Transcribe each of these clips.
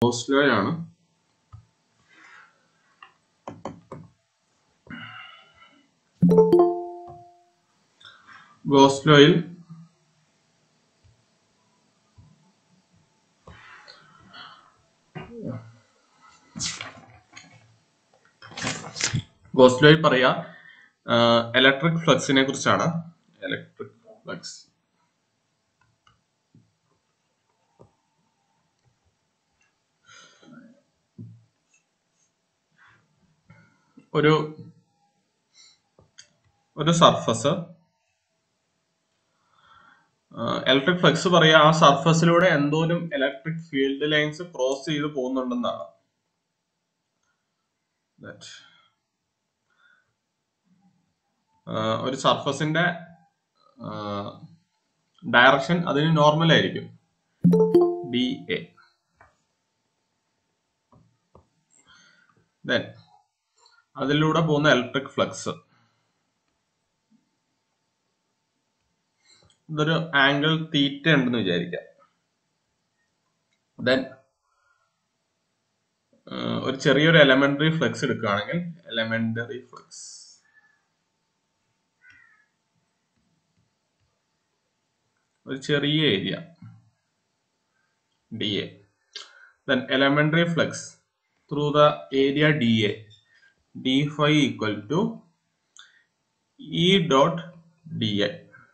ഓസ്ലോയാണ് ഗോസ്ലോയിൽ ഗോസ്ലോയിൽ പറയാ ഇലക്ട്രിക് ഫ്ലക്സിനെ കുറിച്ചാണ് electric flux ഒരു ഒരു സർഫസ് ഇലക്ട്രിക് ഫ്ലക്സ് പറയാ ആ സർഫസിലൂടെ എന്തോരം ഇലക്ട്രിക് ഫീൽഡ് ലൈൻസ് ക്രോസ് ചെയ്ത് പോകുന്നുണ്ടെന്നാണ് That. ആഹ് ഒരു സർഫസിന്റെ ഡയറക്ഷൻ അതിന് നോർമൽ ആയിരിക്കും ഡി എ ദെൻ അതിലൂടെ പോകുന്ന ഇലക്ട്രിക് ഫ്ലക്സ് ഇതൊരു ആംഗിൾ തീറ്റ ഉണ്ടെന്ന് വിചാരിക്കാം ദെൻ ഒരു ചെറിയൊരു എലമെന്ററി ഫ്ലക്സ് എടുക്കുകയാണെങ്കിൽ എലമെന്ററി ഫ്ലക്സ് ഒരു ചെറിയ area D A then elementary flux through the area D A D phi equal to E dot D A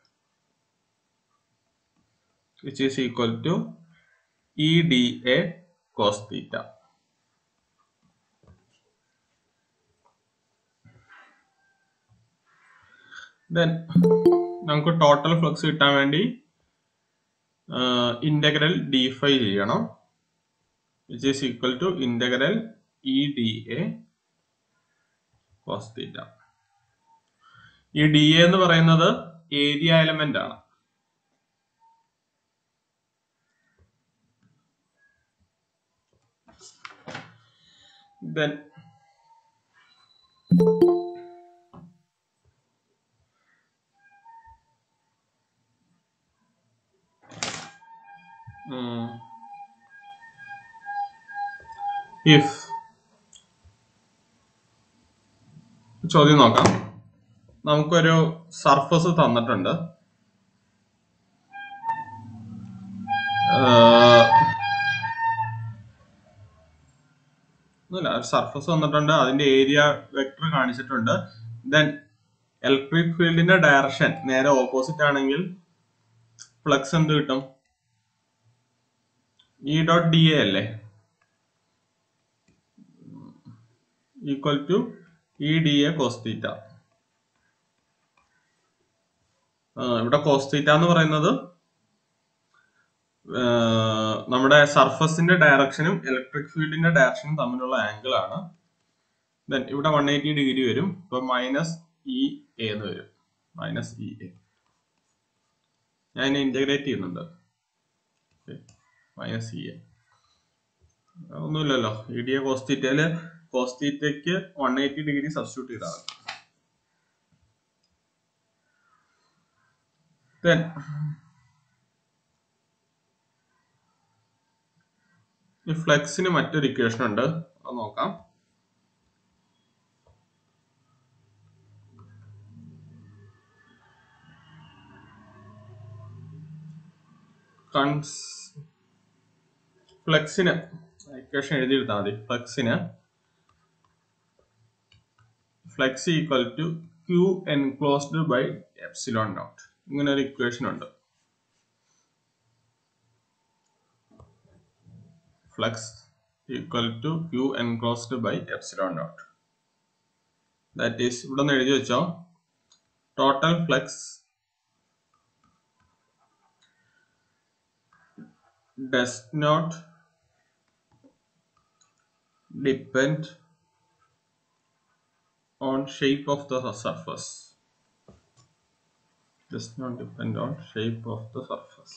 which is equal to E D A cos theta then നമുക്ക് total flux കിട്ടാൻ വേണ്ടി integral D phi ചെയ്യണം which is equal to integral E D A cos theta ഈ D A എന്ന് പറയുന്നത് area element ആണ് then if ചോദ്യം നോക്കാം നമുക്കൊരു സർഫസ് തന്നിട്ടുണ്ട് ആഹ് ഒന്നുമില്ല ഒരു സർഫസ് തന്നിട്ടുണ്ട് അതിന്റെ ഏരിയ വെക്ടർ കാണിച്ചിട്ടുണ്ട് ദെൻ ഇലക്ട്രിക് ഫീൽഡിന്റെ ഡയറക്ഷൻ നേരെ ഓപ്പോസിറ്റ് ആണെങ്കിൽ ഫ്ലക്സ് എന്ത് കിട്ടും ഇ ഡോട്ട് ഡി എ അല്ലേ equal to E D A cos theta ഇവിടെ കോസ്തീറ്റ എന്ന് പറയുന്നത് ആഹ് നമ്മുടെ സർഫസിന്റെ ഡയറക്ഷനും ഇലക്ട്രിക് ഫീൽഡിന്റെ ഡയറക്ഷനും തമ്മിലുള്ള ആംഗിൾ ആണ് ദെൻ ഇവിടെ വൺ എയ്റ്റി ഡിഗ്രി വരും ഇപ്പൊ മൈനസ് ഇ എ എന്ന് വരും മൈനസ് ഇ എ ഞാൻ ഇതിനെ ഇന്റഗ്രേറ്റ് ചെയ്യുന്നുണ്ട് മൈനസ് ഇ എ ഒന്നുമില്ലല്ലോ ഇ ഡി എ കോസ്തീറ്റയില് കോസ്തീറ്റയ്ക്ക് വൺ എയ്റ്റി ഡിഗ്രി സബ്സ്റ്റിറ്റ്യൂട്ട് ചെയ്താൽ മതി ദെൻ ഈ ഫ്ലെക്സിന് മറ്റൊരു ഇക്വേഷൻ ഉണ്ട് അത് നോക്കാം കൺസ് ഫ്ലെക്സിന് ഇക്വേഷൻ എഴുതിയെടുത്താൽ മതി ഫ്ലെക്സിന് flux equal to Q enclosed by epsilon naught ഇങ്ങനെ ഒരു ഇക്വേഷൻ ഉണ്ട് flux equal to Q enclosed by epsilon naught that is ഇവിടെ നിന്ന് എഴുതി വെച്ചോ total flux does not depend on shape of the surface does not depend on shape of the surface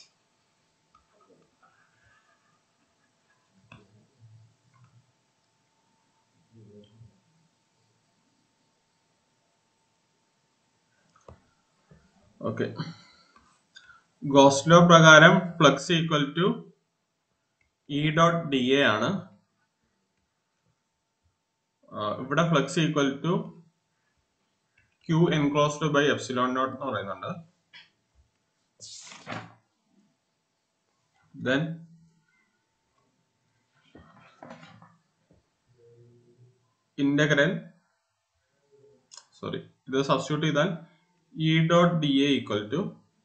okay Gauss law പ്രകാരം flux equal to E dot D A ആണ് ആ, ഇവിടെ flux equal to Q enclosed by epsilon dot എന്ന് പറയുന്നുണ്ട് then integral sorry ഇത് substitute ചെയ്താൽ E dot D A equal to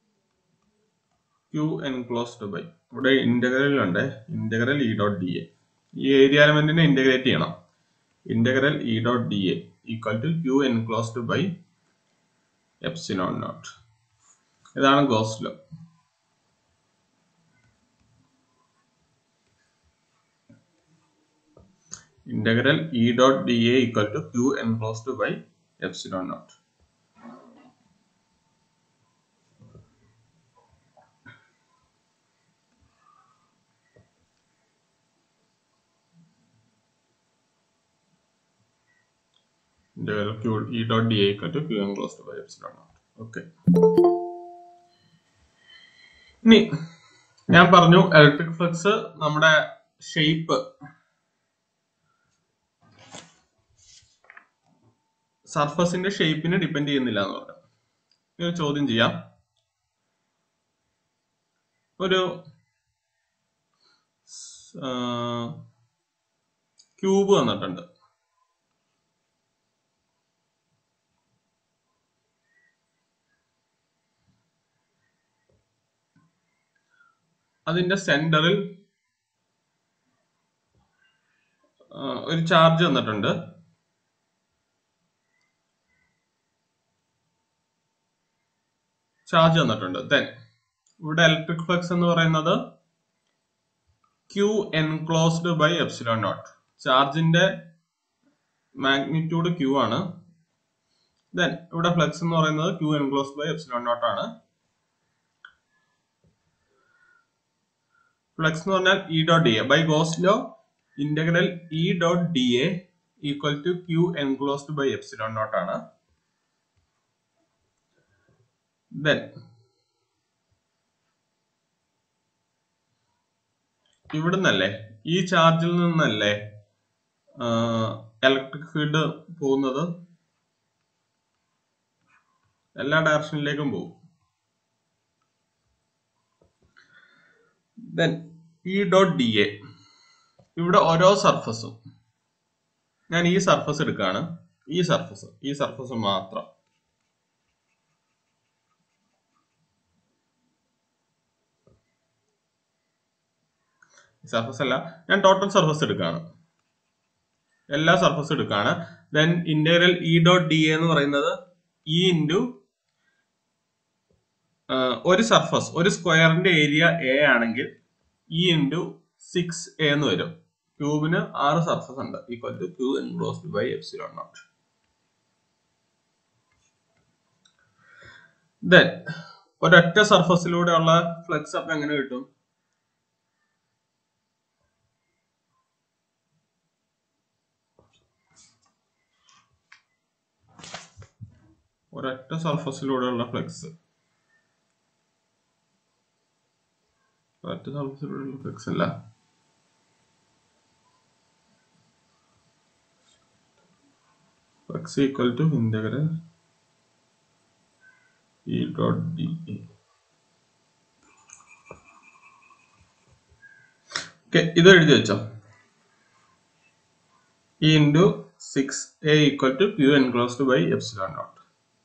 Q enclosed by ഇവിടെ integral ഉണ്ട് integral E dot D A ഈ ഏരിയ എലമെന്റിനെ ഇന്റഗ്രേറ്റ് ചെയ്യണം integral E dot D A equal to Q enclosed by epsilon naught ഇതാണ് Gauss law integral E dot D A equal to Q enclosed by epsilon naught integral q e dot dA equal to q enclosed by epsilon naught. Okay. ഇനി ഞാൻ പറഞ്ഞു electric flux നമ്മുടെ shape സർഫസിന്റെ ഷേപ്പിനെ depend ചെയ്യുന്നില്ല എന്ന് പറഞ്ഞു ഇനി ഒരു ചോദ്യം ചെയ്യാം ഒരു ക്യൂബ് തന്നിട്ടുണ്ട് അതിന്റെ സെന്ററിൽ ഒരു ചാർജ് തന്നിട്ടുണ്ട് ചാർജ് തന്നിട്ടുണ്ട് ദെൻ ഇവിടെ ഇലക്ട്രിക് ഫ്ലക്സ് എന്ന് പറയുന്നത് Q enclosed by epsilon naught ചാർജിന്റെ മാഗ്നിറ്റ്യൂഡ് ക്യൂ ആണ് ദെൻ ഇവിടെ ഫ്ലക്സ് എന്ന് പറയുന്നത് Q enclosed by epsilon naught ആണ് ഫ്ലക്സ് എന്ന് പറഞ്ഞാൽ E dot D A by Gauss law integral E dot D A equal to Q enclosed by epsilon naught ആണ് then ഇവിടുന്നല്ലേ ഈ ചാർജിൽ നിന്നല്ലേ ഇലക്ട്രിക് ഫീൽഡ് പോകുന്നത് എല്ലാ ഡയറക്ഷനിലേക്കും പോകും then E dot D A ഇവിടെ ഓരോ സർഫസും ഞാൻ ഈ സർഫസ് എടുക്കുകയാണ് ഈ സർഫസ് ഈ സർഫസ് മാത്രം സർഫസ് അല്ല ഞാൻ ടോട്ടൽ സർഫസ് എടുക്കുകയാണ് എല്ലാ സർഫസ് എടുക്കുകയാണ് then integral E dot D എന്ന് പറയുന്നത് ഇ ഇൻറ്റു ഒരു സർഫസ് ഒരു സ്ക്വയറിന്റെ ഏരിയ എ ആണെങ്കിൽ ഇ ഇൻറ്റു സിക്സ് എ എന്ന് വരും ക്യൂബിന് ആറ് സർഫസ് ഉണ്ട് equal to Q enclosed by epsilon naught then ഒരൊറ്റ സർഫസിലൂടെയുള്ള ഫ്ലെക്സ് അപ്പ് എങ്ങനെ കിട്ടും ഒരൊറ്റ സർഫസിലൂടെയുള്ള ഫ്ലെക്സ് ഒരൊറ്റ സർഫസിലൂടെയുള്ള ഫ്ലെക്സ് അല്ല flux equal to integral E dot D A okay ഇത് എഴുതി വെച്ചോ E into six A equal to Q enclosed by epsilon naught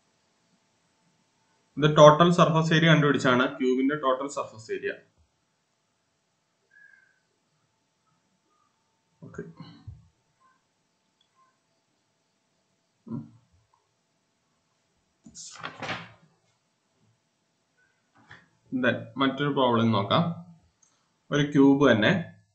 ഇത് ടോട്ടൽ സർഫസ് ഏരിയ കണ്ടുപിടിച്ചാണ് ക്യൂബിന്റെ ടോട്ടൽ സർഫസ് ഏരിയ ഓക്കെ മറ്റൊരു പ്രോബ്ലം നോക്കാം ഒരു ക്യൂബ് തന്നെ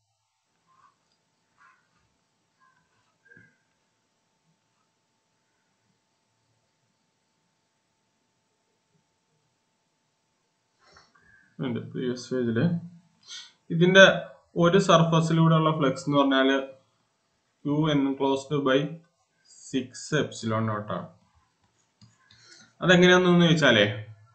പ്രീവിയസ് പേജില് ഇതിന്റെ ഒരു സർഫസിലൂടെയുള്ള ഫ്ലെക്സ് എന്ന് പറഞ്ഞാല് Q enclosed by six epsilon നോട്ടാണ് അതെങ്ങനെയാണെന്ന് ചോദിച്ചാലേ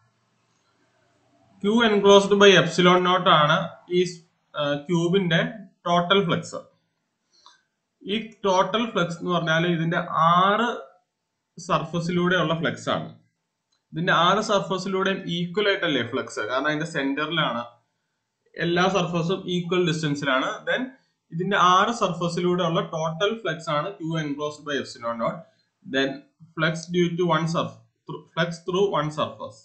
Q enclosed by epsilon naught ആണ് ഈ ക്യൂബിന്റെ ടോട്ടൽ ഫ്ലക്സ് ഈ ടോട്ടൽ ഫ്ലക്സ് എന്ന് പറഞ്ഞാൽ ഇതിന്റെ ആറ് സർഫസിലൂടെയുള്ള ഫ്ലക്സ് ആണ് ഇതിന്റെ ആറ് സർഫസിലൂടെയും ഈക്വൽ ആയിട്ടല്ലേ ഫ്ലക്സ് കാരണം അതിന്റെ സെന്ററിലാണ് എല്ലാ സർഫസും ഈക്വൽ ഡിസ്റ്റൻസിലാണ് ദെൻ ഇതിന്റെ ആറ് സർഫസിലൂടെ ഉള്ള ടോട്ടൽ ഫ്ലക്സ് ആണ് Q enclosed by epsilon naught then flux due to one surf flux through one surface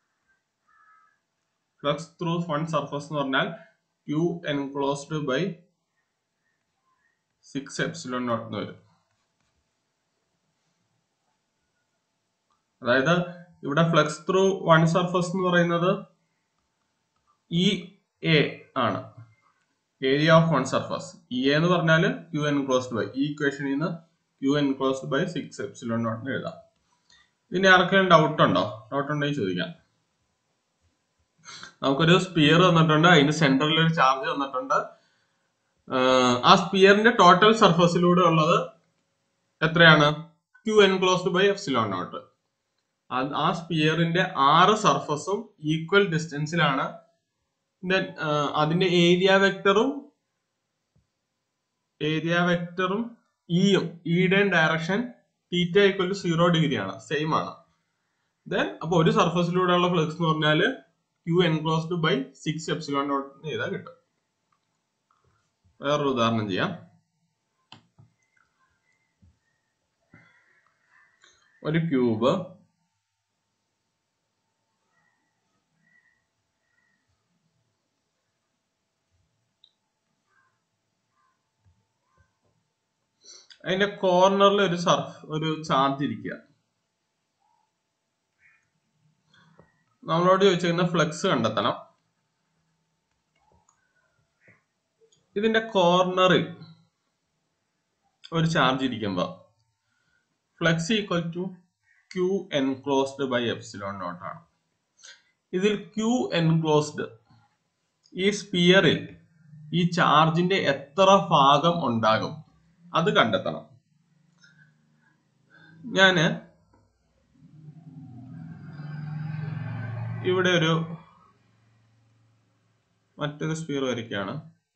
flux through one surface എന്ന് പറഞ്ഞാൽ Q enclosed by six epsilon naught എന്ന് വരും അതായത് ഇവിടെ ഫ്ലക്സ് ത്രൂ വൺ സർഫസ് എന്ന് പറയുന്നത് E A ആണ് area of one surface E A എന്ന് പറഞ്ഞാൽ ക്യൂ എൻക്ലോസ്ഡ് ബൈ ഈ ഇക്വേഷനിൽ നിന്ന് Q enclosed by six epsilon naught എഴുതാം ഇതിന് ആർക്കെങ്കിലും ഡൗട്ട് ഉണ്ടോ ഡൗട്ട് ഉണ്ടെങ്കിൽ ചോദിക്കാം നമുക്കൊരു സ്പിയർ തന്നിട്ടുണ്ട് അതിന്റെ സെന്ററിൽ ഒരു ചാർജ് തന്നിട്ടുണ്ട് ആഹ് ആ സ്പിയറിന്റെ ടോട്ടൽ സർഫസിലൂടെ ഉള്ളത് എത്രയാണ് Q enclosed by epsilon naught ആ സ്പിയറിന്റെ ആറ് സർഫസും ഈക്വൽ ഡിസ്റ്റൻസിലാണ് ദെൻ അതിന്റെ ഏരിയ വെക്ടറും ഏരിയ വെക്ടറും ഇയും ഇയുടെയും direction theta equal to zero degree ആണ് സെയിം ആണ് ദെൻ അപ്പൊ ഒരു സർഫസിലൂടെയുള്ള ഫ്ലക്സ് എന്ന് പറഞ്ഞാൽ Q enclosed by six epsilon naught ചെയ്താൽ കിട്ടും വേറൊരു ഉദാഹരണം ചെയ്യാം ഒരു ക്യൂബ് അതിന്റെ കോർണറിൽ ഒരു സർഫ് ഒരു ചാർജ് ഇരിക്കുക നമ്മളോട് ചോദിച്ചിരുന്ന ഫ്ലക്സ് കണ്ടെത്തണം ഇതിന്റെ കോർണറിൽ ഒരു ചാർജ് ഇരിക്കുമ്പോ flux equal to Q enclosed by epsilon naught ആണ് ഇതിൽ ക്യൂ എൻക്ലോസ്ഡ് ഈ സ്പിയറിൽ ഈ ചാർജിന്റെ എത്ര ഭാഗം ഉണ്ടാകും അത് കണ്ടെത്തണം ഞാന് ഇവിടെ ഒരു മറ്റൊരു സ്പിയർ വരയ്ക്കുകയാണ്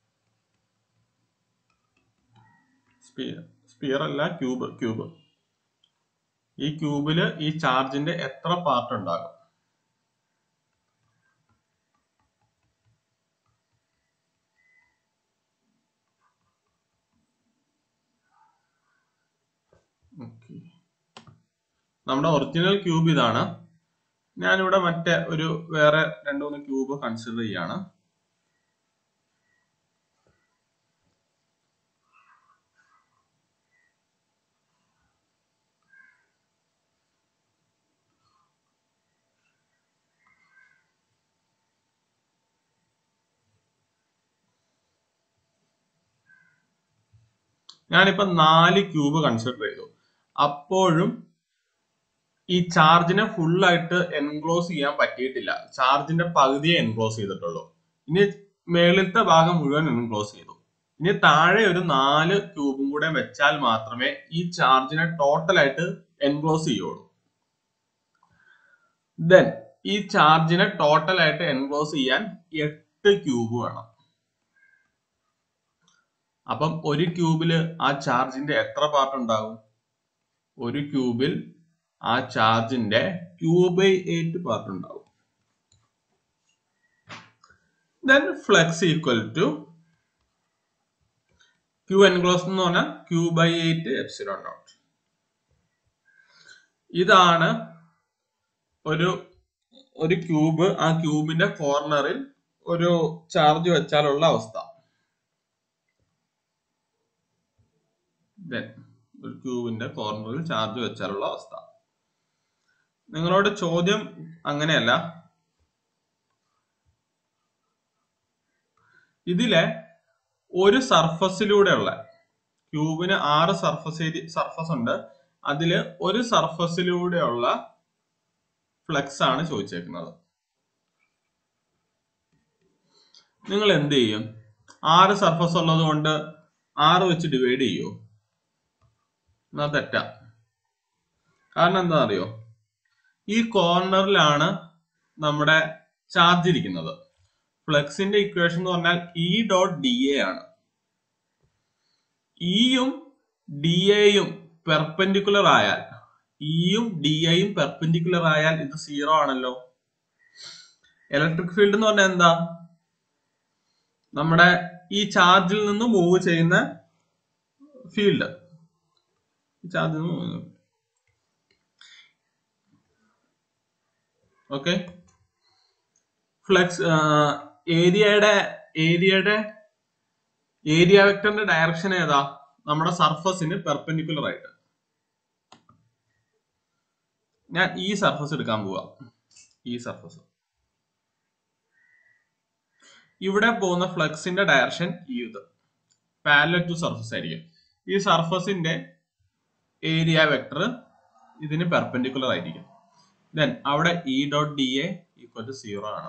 സ്പിയർ സ്പിയർ അല്ല ക്യൂബ് ക്യൂബ് ഈ ക്യൂബില് ഈ ചാർജിന്റെ എത്ര പാർട്ട് ഉണ്ടാകും ഓക്കെ നമ്മുടെ ഒറിജിനൽ ക്യൂബ് ഇതാണ് ഞാനിവിടെ മറ്റേ ഒരു വേറെ രണ്ടു മൂന്ന് ക്യൂബ് കൺസിഡർ ചെയ്യാണ് ഞാനിപ്പോ നാല് ക്യൂബ് കൺസിഡർ ചെയ്തു അപ്പോഴും ഈ ചാർജിനെ ഫുൾ ആയിട്ട് എൻക്ലോസ് ചെയ്യാൻ പറ്റിയിട്ടില്ല ചാർജിന്റെ പകുതിയെ എൻക്ലോസ് ചെയ്തിട്ടുള്ളൂ ഇനി മേളിലത്തെ ഭാഗം മുഴുവൻ എൻക്ലോസ് ചെയ്തു ഇനി താഴെ ഒരു നാല് ക്യൂബും കൂടെ വെച്ചാൽ മാത്രമേ ഈ ചാർജിനെ ടോട്ടൽ ആയിട്ട് എൻക്ലോസ് ചെയ്യുള്ളൂ ദെൻ ഈ ചാർജിനെ ടോട്ടൽ ആയിട്ട് എൻക്ലോസ് ചെയ്യാൻ എട്ട് ക്യൂബ് വേണം അപ്പം ഒരു ക്യൂബില് ആ ചാർജിന്റെ എത്ര പാർട്ട് ഉണ്ടാകും ഒരു ക്യൂബിൽ ആ ചാർജിന്റെ ക്യൂ ബൈ എയ്റ്റ് പാർട്ട് ഉണ്ടാവും then flux equal to Q enclose എന്ന് പറഞ്ഞാൽ Q by eight epsilon dot ഇതാണ് ഒരു ഒരു ക്യൂബ് ആ ക്യൂബിന്റെ കോർണറിൽ ഒരു ചാർജ് വെച്ചാലുള്ള അവസ്ഥ ദെൻ ഒരു ക്യൂബിന്റെ കോർണറിൽ ചാർജ് വെച്ചാലുള്ള അവസ്ഥ നിങ്ങളോട് ചോദ്യം അങ്ങനെയല്ല ഇതിലെ ഒരു സർഫസിലൂടെയുള്ള ക്യൂബിന് ആറ് സർഫസ് സർഫസ് ഉണ്ട് അതില് ഒരു സർഫസിലൂടെയുള്ള ഫ്ലക്സ് ആണ് ചോദിച്ചേക്കുന്നത് നിങ്ങൾ എന്ത് ചെയ്യും ആറ് സർഫസ് ഉള്ളത് കൊണ്ട് ആറ് വെച്ച് ഡിവൈഡ് ചെയ്യോ എന്നാ തെറ്റാ കാരണം എന്താ അറിയോ ഈ കോർണറിലാണ് നമ്മുടെ ചാർജ് ഇരിക്കുന്നത് ഫ്ലക്സിന്റെ ഇക്വേഷൻ എന്ന് പറഞ്ഞാൽ ഇ ഡോട്ട് ഡി എ ആണ് ഇയും ഡി എയും പെർപെൻഡിക്കുലർ ആയാൽ ഇയും ഡി എയും പെർപെൻഡിക്കുലർ ആയാൽ ഇത് സീറോ ആണല്ലോ ഇലക്ട്രിക് ഫീൽഡ് എന്ന് പറഞ്ഞാൽ എന്താ നമ്മുടെ ഈ ചാർജിൽ നിന്ന് മൂവ് ചെയ്യുന്ന ഫീൽഡ് ചാർജിൽ നിന്ന് ഓക്കെ ഫ്ലക്സ് ഏരിയയുടെ ഏരിയയുടെ ഏരിയ വെക്ടറിന്റെ ഡയറക്ഷൻ ഏതാ നമ്മുടെ സർഫസിന് പെർപെൻഡിക്കുലർ ആയിട്ട് ഞാൻ ഈ സർഫസ് എടുക്കാൻ പോവാ ഈ സർഫസ് ഇവിടെ പോകുന്ന ഫ്ലക്സിന്റെ ഡയറക്ഷൻ ഈ ഇത് പാരലൽ ടു സർഫസ് ആയിരിക്കും ഈ സർഫസിന്റെ ഏരിയ വെക്ടർ ഇതിന് പെർപെൻഡിക്കുലർ ആയിരിക്കും ദെൻ അവിടെ E dot D A equal to zero ആണ്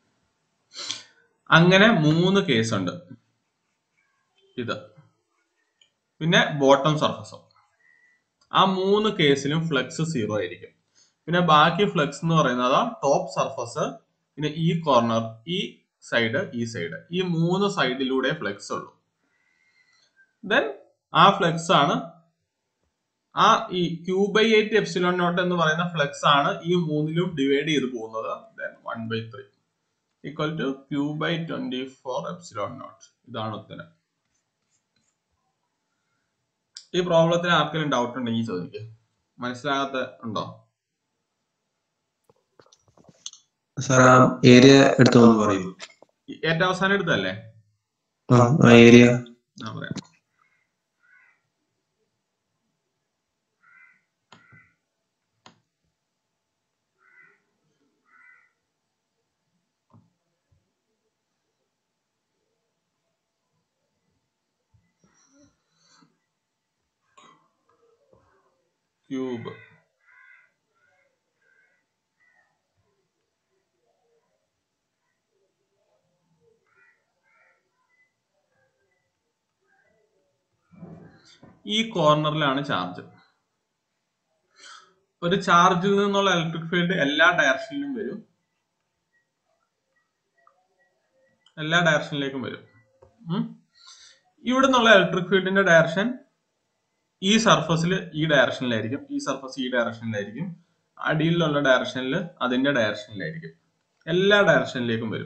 അങ്ങനെ മൂന്ന് കേസ് ഉണ്ട് ഇത് പിന്നെ ബോട്ടം സർഫസും ആ മൂന്ന് കേസിലും ഫ്ലക്സ് സീറോ ആയിരിക്കും പിന്നെ ബാക്കി ഫ്ലക്സ് എന്ന് പറയുന്നത് ടോപ്പ് സർഫസ് പിന്നെ ഈ കോർണർ ഈ സൈഡ് ഈ സൈഡ് ഈ മൂന്ന് സൈഡിലൂടെ ഫ്ലെക്സ് ഉള്ളൂ ദെൻ ആ ഫ്ലെക്സ് ആണ് ആ ഈ Q by eight epsilon naught എന്ന് പറയുന്ന ഫ്ലെക്സ് ആണ് ഈ മൂന്നിലും ഡിവൈഡ് ചെയ്ത് പോകുന്നത് then one by three equal to Q by twenty four epsilon naught ഇതാണ് ഉത്തരം ഈ പ്രോബ്ലത്തിന് ആർക്കെങ്കിലും ഡൗട്ട് ഉണ്ടെങ്കിൽ ചോദിക്കുക മനസ്സിലാകാത്ത ഉണ്ടോ സാർ ആ ഏരിയ എടുത്തൊന്ന് പറയൂ ഈ ഏറ്റവും അവസാനം എടുത്തല്ലേ ആ ആ ഏരിയ ഞാൻ പറയാം ക്യൂബ് ഈ കോർണറിലാണ് ചാർജ് ഒരു ചാർജിൽ നിന്നുള്ള ഇലക്ട്രിക് ഫീൽഡ് എല്ലാ ഡയറക്ഷനിലും വരും എല്ലാ ഡയറക്ഷനിലേക്കും വരും ഉം. ഇവിടെ നിന്നുള്ള ഇലക്ട്രിക് ഫീൽഡിന്റെ ഡയറക്ഷൻ ഈ സർഫസിൽ ഈ ഡയറക്ഷനിലായിരിക്കും ഈ സർഫസ് ഈ ഡയറക്ഷനിലായിരിക്കും അടിയിലുള്ള ഡയറക്ഷനിൽ അതിന്റെ ഡയറക്ഷനിലായിരിക്കും എല്ലാ ഡയറക്ഷനിലേക്കും വരും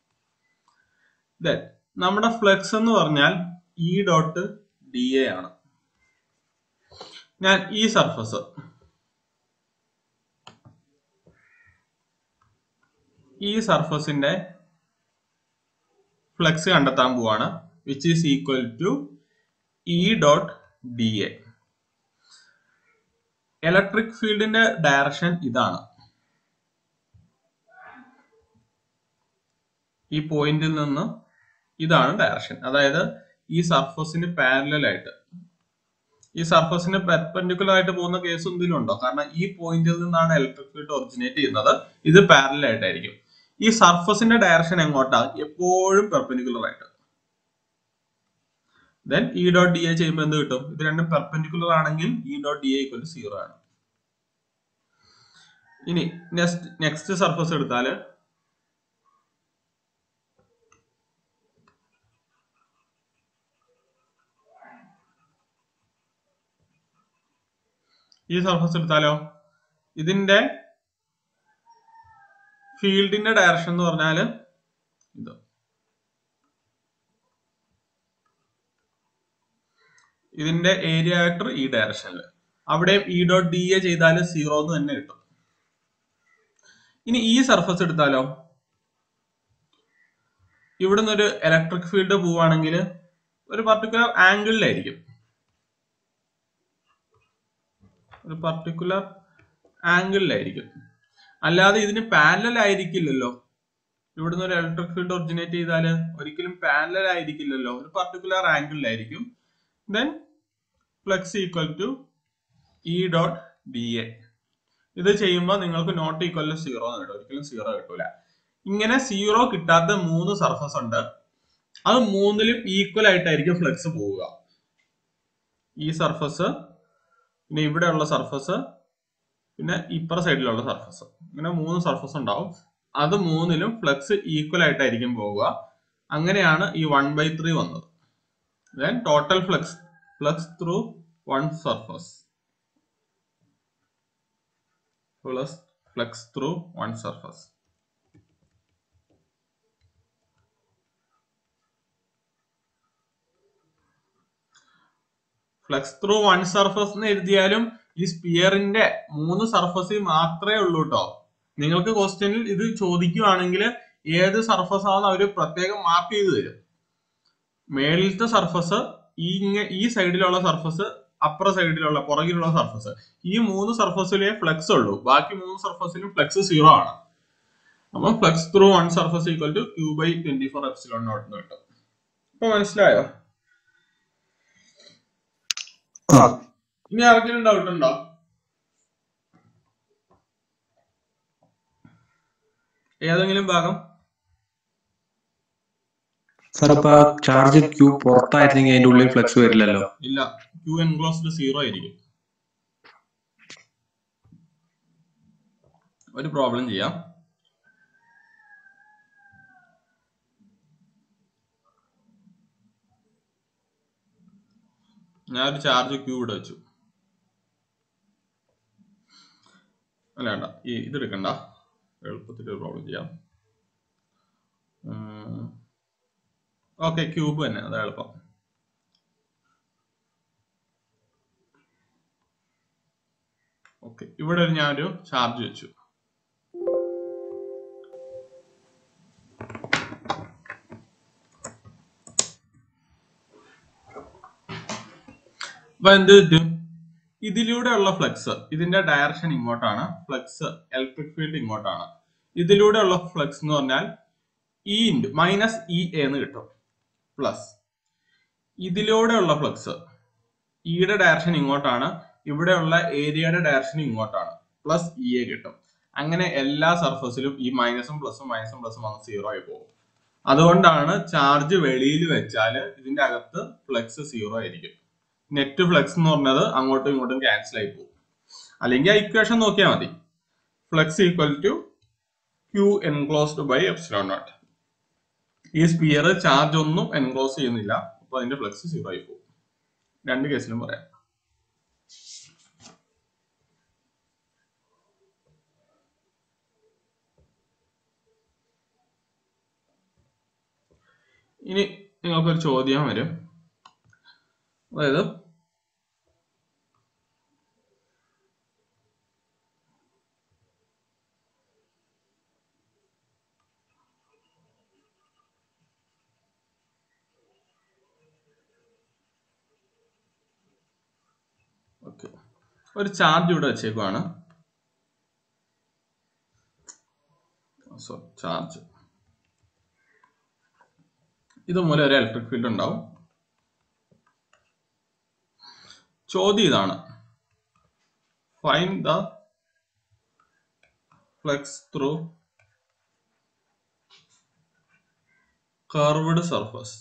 Then, നമ്മുടെ ഫ്ലെക്സ് എന്ന് പറഞ്ഞാൽ ഇ ഡോട്ട് ഡി എ ആണ് ഞാൻ ഈ സർഫസ് ഈ സർഫസിന്റെ ഫ്ലെക്സ് കണ്ടെത്താൻ പോവാണ് which is equal to E dot D A electric ഫീൽഡിന്റെ ഡയറക്ഷൻ ഇതാണ് ഈ പോയിന്റിൽ നിന്ന് ഇതാണ് ഡയറക്ഷൻ അതായത് ഈ സർഫസിന് പാരലൽ ആയിട്ട് ഈ സർഫസിന് പെർപെൻഡിക്കുലർ ആയിട്ട് പോകുന്ന കേസ് എന്തെങ്കിലും ഉണ്ടോ കാരണം ഈ പോയിന്റിൽ നിന്നാണ് ഇലക്ട്രിക് ഫീൽഡ് ഒറിജിനേറ്റ് ചെയ്യുന്നത് ഇത് പാരലൽ ആയിട്ടായിരിക്കും ഈ സർഫസിന്റെ ഡയറക്ഷൻ എങ്ങോട്ടാ എപ്പോഴും പെർപെൻഡിക്കുലർ ആയിട്ട് then E dot D A ചെയ്യുമ്പോൾ എന്ത് കിട്ടും ഇത് രണ്ടും പെർപെൻഡിക്കുലർ ആണെങ്കിൽ E dot D A equal zero ആണ് ഇനി നെക്സ്റ്റ് നെക്സ്റ്റ് സർഫസ് എടുത്താല് ഈ സർഫസ് എടുത്താലോ ഇതിന്റെ ഫീൽഡിന്റെ ഡയറക്ഷൻ എന്ന് പറഞ്ഞാല് ഇത് ഇതിന്റെ ഏരിയ വെക്ടർ ഈ ഡയറക്ഷനിൽ അവിടെ ഇ ഡോട്ട് ഡി എ ചെയ്താൽ സീറോ എന്ന് തന്നെ കിട്ടും ഇനി ഈ സർഫസ് എടുത്താലോ ഇവിടുന്ന് ഒരു ഇലക്ട്രിക് ഫീൽഡ് പോവുകയാണെങ്കിൽ ഒരു പർട്ടിക്കുലർ ആംഗിളിലായിരിക്കും ഒരു പർട്ടിക്കുലർ ആംഗിളിലായിരിക്കും അല്ലാതെ ഇതിന് പാരലൽ ആയിരിക്കില്ലല്ലോ ഇവിടുന്ന് ഒരു ഇലക്ട്രിക് ഫീൽഡ് ഒറിജിനേറ്റ് ചെയ്താൽ ഒരിക്കലും പാരലൽ ആയിരിക്കില്ലല്ലോ ഒരു പർട്ടിക്കുലർ ആംഗിളിലായിരിക്കും then flux equal to E dot D A ഇത് ചെയ്യുമ്പോൾ നിങ്ങൾക്ക് നോട്ട് ഈക്വൽ ടു സീറോ എന്ന് കിട്ടും ഒരിക്കലും സീറോ കിട്ടൂല ഇങ്ങനെ സീറോ കിട്ടാത്ത മൂന്ന് സർഫസ് ഉണ്ട് അത് മൂന്നിലും ഈക്വൽ ആയിട്ടായിരിക്കും ഫ്ലക്സ് പോവുക ഈ സർഫസ് പിന്നെ ഇവിടെയുള്ള സർഫസ് പിന്നെ ഇപ്പുറ സൈഡിലുള്ള സർഫസ് ഇങ്ങനെ മൂന്ന് സർഫസ് ഉണ്ടാവും അത് മൂന്നിലും ഫ്ലക്സ് ഈക്വൽ ആയിട്ടായിരിക്കും പോവുക അങ്ങനെയാണ് ഈ വൺ ബൈ ത്രീ വന്നത് then total flux flux through one surface plus flux through one surface flux through one surface എന്ന് എഴുതിയാലും ഈ സ്പിയറിന്റെ മൂന്ന് സർഫസിൽ മാത്രമേ ഉള്ളൂ കേട്ടോ നിങ്ങൾക്ക് ക്വസ്റ്റ്യനിൽ ഇത് ചോദിക്കുവാണെങ്കിൽ ഏത് സർഫസ് ആണെന്ന് അവർ പ്രത്യേകം മാർക്ക് ചെയ്ത് തരും മേളിലത്തെ സർഫസ് ഈ ഇങ്ങ ഈ സൈഡിലുള്ള സർഫസ് അപ്പുറ സൈഡിലുള്ള പുറകിലുള്ള സർഫസ് ഈ മൂന്ന് സർഫസിലേ ഫ്ലെക്സ് ഉള്ളൂ ബാക്കി മൂന്ന് സർഫസിലും ഫ്ലെക്സ് സീറോ ആണ് അപ്പം flux through one surface equal to Q by twenty four epsilon naught എന്ന് കിട്ടും ഇപ്പൊ മനസ്സിലായോ ആ ഇനി ആർക്കെങ്കിലും ഡൗട്ട് ഉണ്ടോ ഏതെങ്കിലും ഭാഗം സാർ അപ്പൊ ചാർജ് ക്യൂ പുറത്തായിരുന്നെങ്കിൽ അതിന്റെ ഉള്ളിൽ ഫ്ലെക്സ് വരില്ലല്ലോ ഇല്ല ക്യൂ എൻക്ലോസ്ഡ് സീറോ ആയിരിക്കും ഒരു പ്രോബ്ലം ചെയ്യാം ഞാൻ ഒരു ചാർജ് ക്യൂ ഇവിടെ വെച്ചു അല്ല വേണ്ട ഈ ഇത് എടുക്കണ്ട എളുപ്പത്തിൽ ഒരു പ്രോബ്ലം ചെയ്യാം ഓക്കെ ക്യൂബ് തന്നെ അതാ എളുപ്പം ഓക്കെ ഇവിടെ ഒരു ഞാനൊരു ചാർജ് വെച്ചു അപ്പൊ എന്ത് പറ്റും ഇതിലൂടെയുള്ള ഫ്ലക്സ് ഇതിന്റെ ഡയറക്ഷൻ ഇങ്ങോട്ടാണ് ഫ്ലക്സ് ഇലക്ട്രിക് ഫീൽഡ് ഇങ്ങോട്ടാണ് ഇതിലൂടെയുള്ള ഫ്ലക്സ് എന്ന് പറഞ്ഞാൽ ഇ ഇൻറ്റു മൈനസ് ഇ എന്ന് കിട്ടും പ്ലസ് ഇതിലൂടെയുള്ള ഫ്ലക്സ് ഇയുടെ ഡയറക്ഷൻ ഇങ്ങോട്ടാണ് ഇവിടെയുള്ള ഏരിയയുടെ ഡയറക്ഷൻ ഇങ്ങോട്ടാണ് പ്ലസ് ഇ എ കിട്ടും അങ്ങനെ എല്ലാ സർഫസിലും ഈ മൈനസും പ്ലസും മൈനസും പ്ലസും വന്ന് സീറോ ആയി പോകും അതുകൊണ്ടാണ് ചാർജ് വെളിയിൽ വെച്ചാൽ ഇതിന്റെ അകത്ത് ഫ്ലക്സ് സീറോ ആയിരിക്കും നെറ്റ് ഫ്ലക്സ് എന്ന് പറഞ്ഞത് അങ്ങോട്ടും ഇങ്ങോട്ടും ക്യാൻസൽ ആയി പോകും അല്ലെങ്കിൽ ആ ഇക്വേഷൻ നോക്കിയാൽ മതി flux equal to Q enclosed by epsilon naught ഈ സ്പിയർ ചാർജ് ഒന്നും എൻക്ലോസ് ചെയ്യുന്നില്ല അപ്പൊ അതിന്റെ ഫ്ലക്സ് സീറോ ആയി പോകും രണ്ട് കേസിലും പറയാം ഇനി നിങ്ങൾക്കൊരു ചോദ്യം വരും അതായത് ഓക്കെ ഒരു ചാർജ് ഇവിടെ വെച്ചേക്കുവാണ് സോറി ചാർജ് ഇത് മൂലം ഒരു ഇലക്ട്രിക് ഫീൽഡ് ഉണ്ടാവും ചോദ്യം ഇതാണ് find the flux through curved surface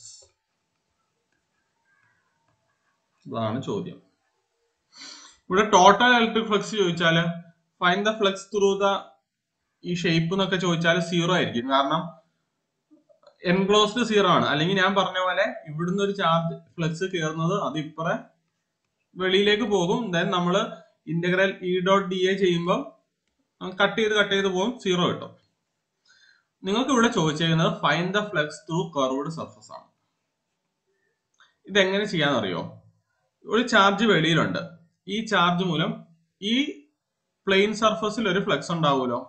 ഇതാണ് ചോദ്യം ഇവിടെ ടോട്ടൽ ഇലക്ട്രിക് ഫ്ലക്സ് ചോദിച്ചാല് find the flux through the ഈ ഷേപ്പ് എന്നൊക്കെ ചോദിച്ചാൽ സീറോ ആയിരിക്കും കാരണം എൻക്ലോസ്ഡ് സീറോ ആണ് അല്ലെങ്കിൽ ഞാൻ പറഞ്ഞ പോലെ ഇവിടുന്ന് ഒരു ചാർജ് ഫ്ലക്സ് കയറുന്നത് അത് ഇപ്പറ വെളിയിലേക്ക് പോകും ദെൻ നമ്മൾ integral E dot D A ചെയ്യുമ്പോൾ കട്ട് ചെയ്ത് കട്ട് ചെയ്ത് പോകും സീറോ കിട്ടും നിങ്ങൾക്ക് ഇവിടെ ചോദിച്ചിരിക്കുന്നത് find the flux through curved surface ആണ് ഇതെങ്ങനെ ചെയ്യാന്നറിയോ ഒരു ചാർജ് വെളിയിലുണ്ട് ഈ ചാർജ് മൂലം ഈ പ്ലെയിൻ സർഫസിൽ ഒരു ഫ്ലക്സ് ഉണ്ടാവുമല്ലോ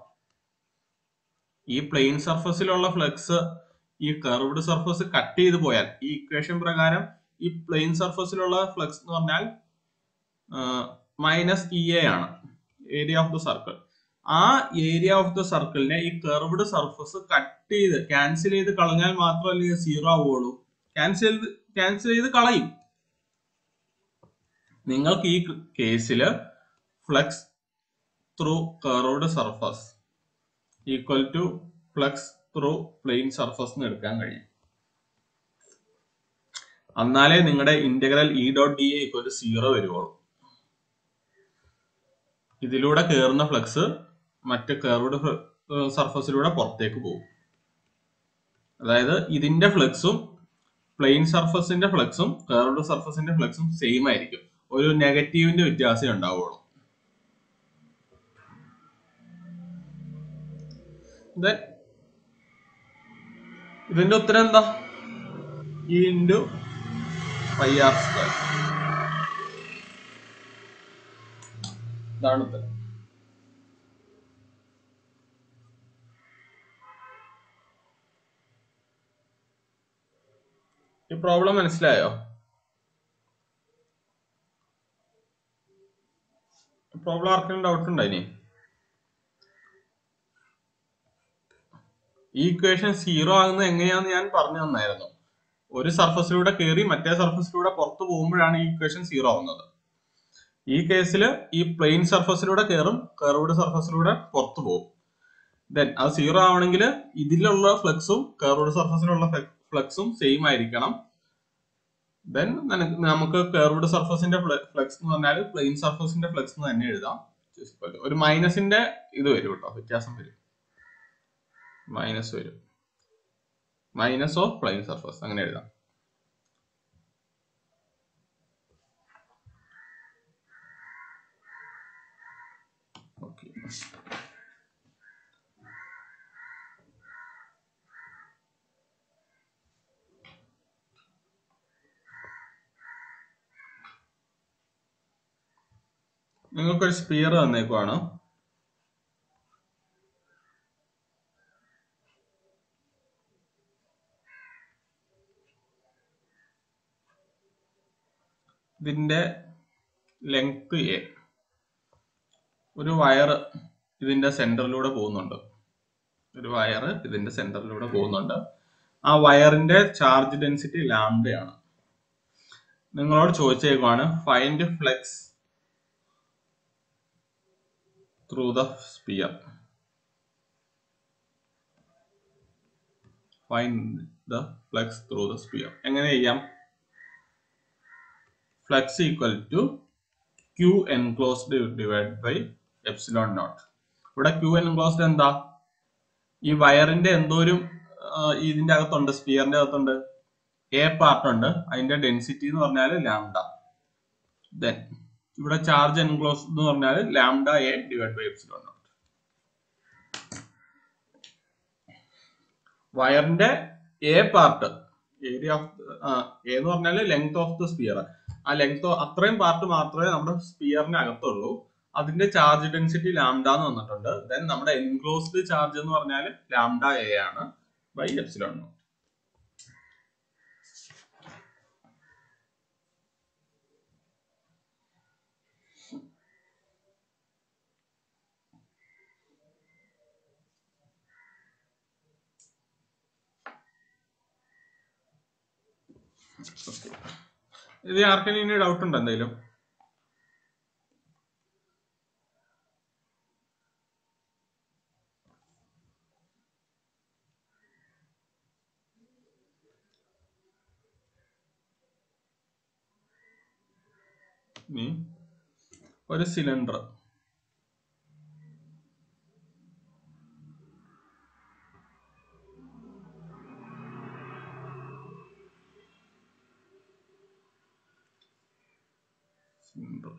ഈ പ്ലെയിൻ സർഫസിലുള്ള ഫ്ലക്സ് ഈ കർവ്ഡ് സർഫസ് കട്ട് ചെയ്ത് പോയാൽ ഈ ഇക്വേഷൻ പ്രകാരം ഈ പ്ലെയിൻ സർഫസിലുള്ള ഫ്ലക്സ് എന്ന് പറഞ്ഞാൽ മൈനസ് ഇ എ ആണ് ഏരിയ ഓഫ് ദ സർക്കിൾ ആ ഏരിയ ഓഫ് ദ സർക്കിളിനെ ഈ കർവ്ഡ് സർഫസ് കട്ട് ചെയ്ത് ക്യാൻസൽ ചെയ്ത് കളഞ്ഞാൽ മാത്രമല്ലേ സീറോ ആവുള്ളൂ ക്യാൻസൽ ചെയ്ത് ക്യാൻസൽ ചെയ്ത് കളയും നിങ്ങൾക്ക് ഈ കേസിൽ flux through curved surface equal to flux through plane surface എന്ന് എടുക്കാൻ കഴിയും എന്നാലേ നിങ്ങളുടെ integral E dot D A equal to zero വരുവുള്ളൂ ഇതിലൂടെ കയറുന്ന ഫ്ലക്സ് മറ്റ് കർവ്ഡ് സർഫസിലൂടെ പുറത്തേക്ക് പോകും അതായത് ഇതിന്റെ ഫ്ലക്സും പ്ലെയിൻ സർഫസിന്റെ ഫ്ലക്സും കർവ്ഡ് സർഫസിന്റെ ഫ്ലക്സും സെയിം ആയിരിക്കും ഒരു നെഗറ്റീവിന്റെ വ്യത്യാസമേ ഉണ്ടാവുള്ളൂ Then ഇതിന്റെ ഉത്തരം എന്താ E into pi R square ഇതാണ് ഉത്തരം ഈ പ്രോബ്ലം മനസ്സിലായോ പ്രോബ്ലം ആർക്കെങ്കിലും ഡൗട്ട് ഉണ്ടോ ഇനി ഈ ഇക്വേഷൻ സീറോ ആകുന്നത് എങ്ങനെയാന്ന് ഞാൻ പറഞ്ഞു തന്നായിരുന്നു ഒരു സർഫസിലൂടെ കയറി മറ്റേ സർഫസിലൂടെ പുറത്തു പോകുമ്പോഴാണ് ഈ ഇക്വേഷൻ സീറോ ആവുന്നത് ഈ കേസിൽ ഈ പ്ലെയിൻ സർഫസിലൂടെ കയറും കർവ്ഡ് സർഫസിലൂടെ പുറത്തു പോകും ദെൻ അത് സീറോ ആവണമെങ്കിൽ ഇതിലുള്ള ഫ്ലക്സും കർവ്ഡ് സർഫസിലുള്ള ഫ്ലക്സും സെയിം ആയിരിക്കണം ദെൻ നമുക്ക് കർവ്ഡ് സർഫസിന്റെ ഫ്ലക്സ് എന്ന് പറഞ്ഞാൽ പ്ലെയിൻ സർഫസിന്റെ ഫ്ലക്സ് എന്ന് തന്നെ എഴുതാം ഒരു മൈനസിന്റെ ഇത് വരും കേട്ടോ വ്യത്യാസം വരും മൈനസ് വരും മൈനസ് ഓഫ് പ്ലെയിൻ സർഫസ് അങ്ങനെ എഴുതാം ഓക്കെ നിങ്ങൾക്കൊരു സ്പിയർ തന്നേക്കുവാണ് ഇതിന്റെ ലെങ്ത് എ ഒരു വയർ ഇതിന്റെ സെന്ററിലൂടെ പോകുന്നുണ്ട് ഒരു വയർ ഇതിന്റെ സെന്ററിലൂടെ പോകുന്നുണ്ട് ആ വയറിന്റെ ചാർജ് ഡെൻസിറ്റി ലാംഡയാണ് നിങ്ങളോട് ചോദിച്ചേക്കുവാണ് find flux through the sphere find the flux through the sphere എങ്ങനെ ചെയ്യാം flux equal to Q enclosed divide by epsilon naught ഇവിടെ ക്യൂ എൻക്ലോസ്ഡ് എന്താ ഈ വയറിന്റെ എന്തോരും ഇതിന്റെ അകത്തുണ്ട് സ്പിയറിന്റെ അകത്തുണ്ട് എ പാർട്ട് ഉണ്ട് അതിന്റെ ഡെൻസിറ്റി എന്ന് പറഞ്ഞാൽ ലാംഡ ദെൻ ഇവിടെ ചാർജ് എൻക്ലോസ് എന്ന് പറഞ്ഞാൽ lambda A divide by epsilon naught വയറിന്റെ a part area of A എന്ന് പറഞ്ഞാൽ ലെങ്ത് ഓഫ് ദ സ്പിയർ ആ ലെങ്ത് അത്രയും പാർട്ട് മാത്രമേ നമ്മുടെ സ്പിയറിന് അകത്തുള്ളൂ അതിന്റെ ചാർജ് ഡെൻസിറ്റി ലാംഡ എന്ന് വന്നിട്ടുണ്ട് ദെൻ നമ്മുടെ എൻക്ലോസ്ഡ് ചാർജ് എന്ന് പറഞ്ഞാൽ ലാംഡ എ ആണ് ബൈ എപ്സിലോൺ നോട്ട് ഇത് ആർക്കെങ്കിലും ഇനി ഡൗട്ട് ഉണ്ടോ എന്തെങ്കിലും ഇനി ഒരു സിലിണ്ടർ സിലിണ്ടർ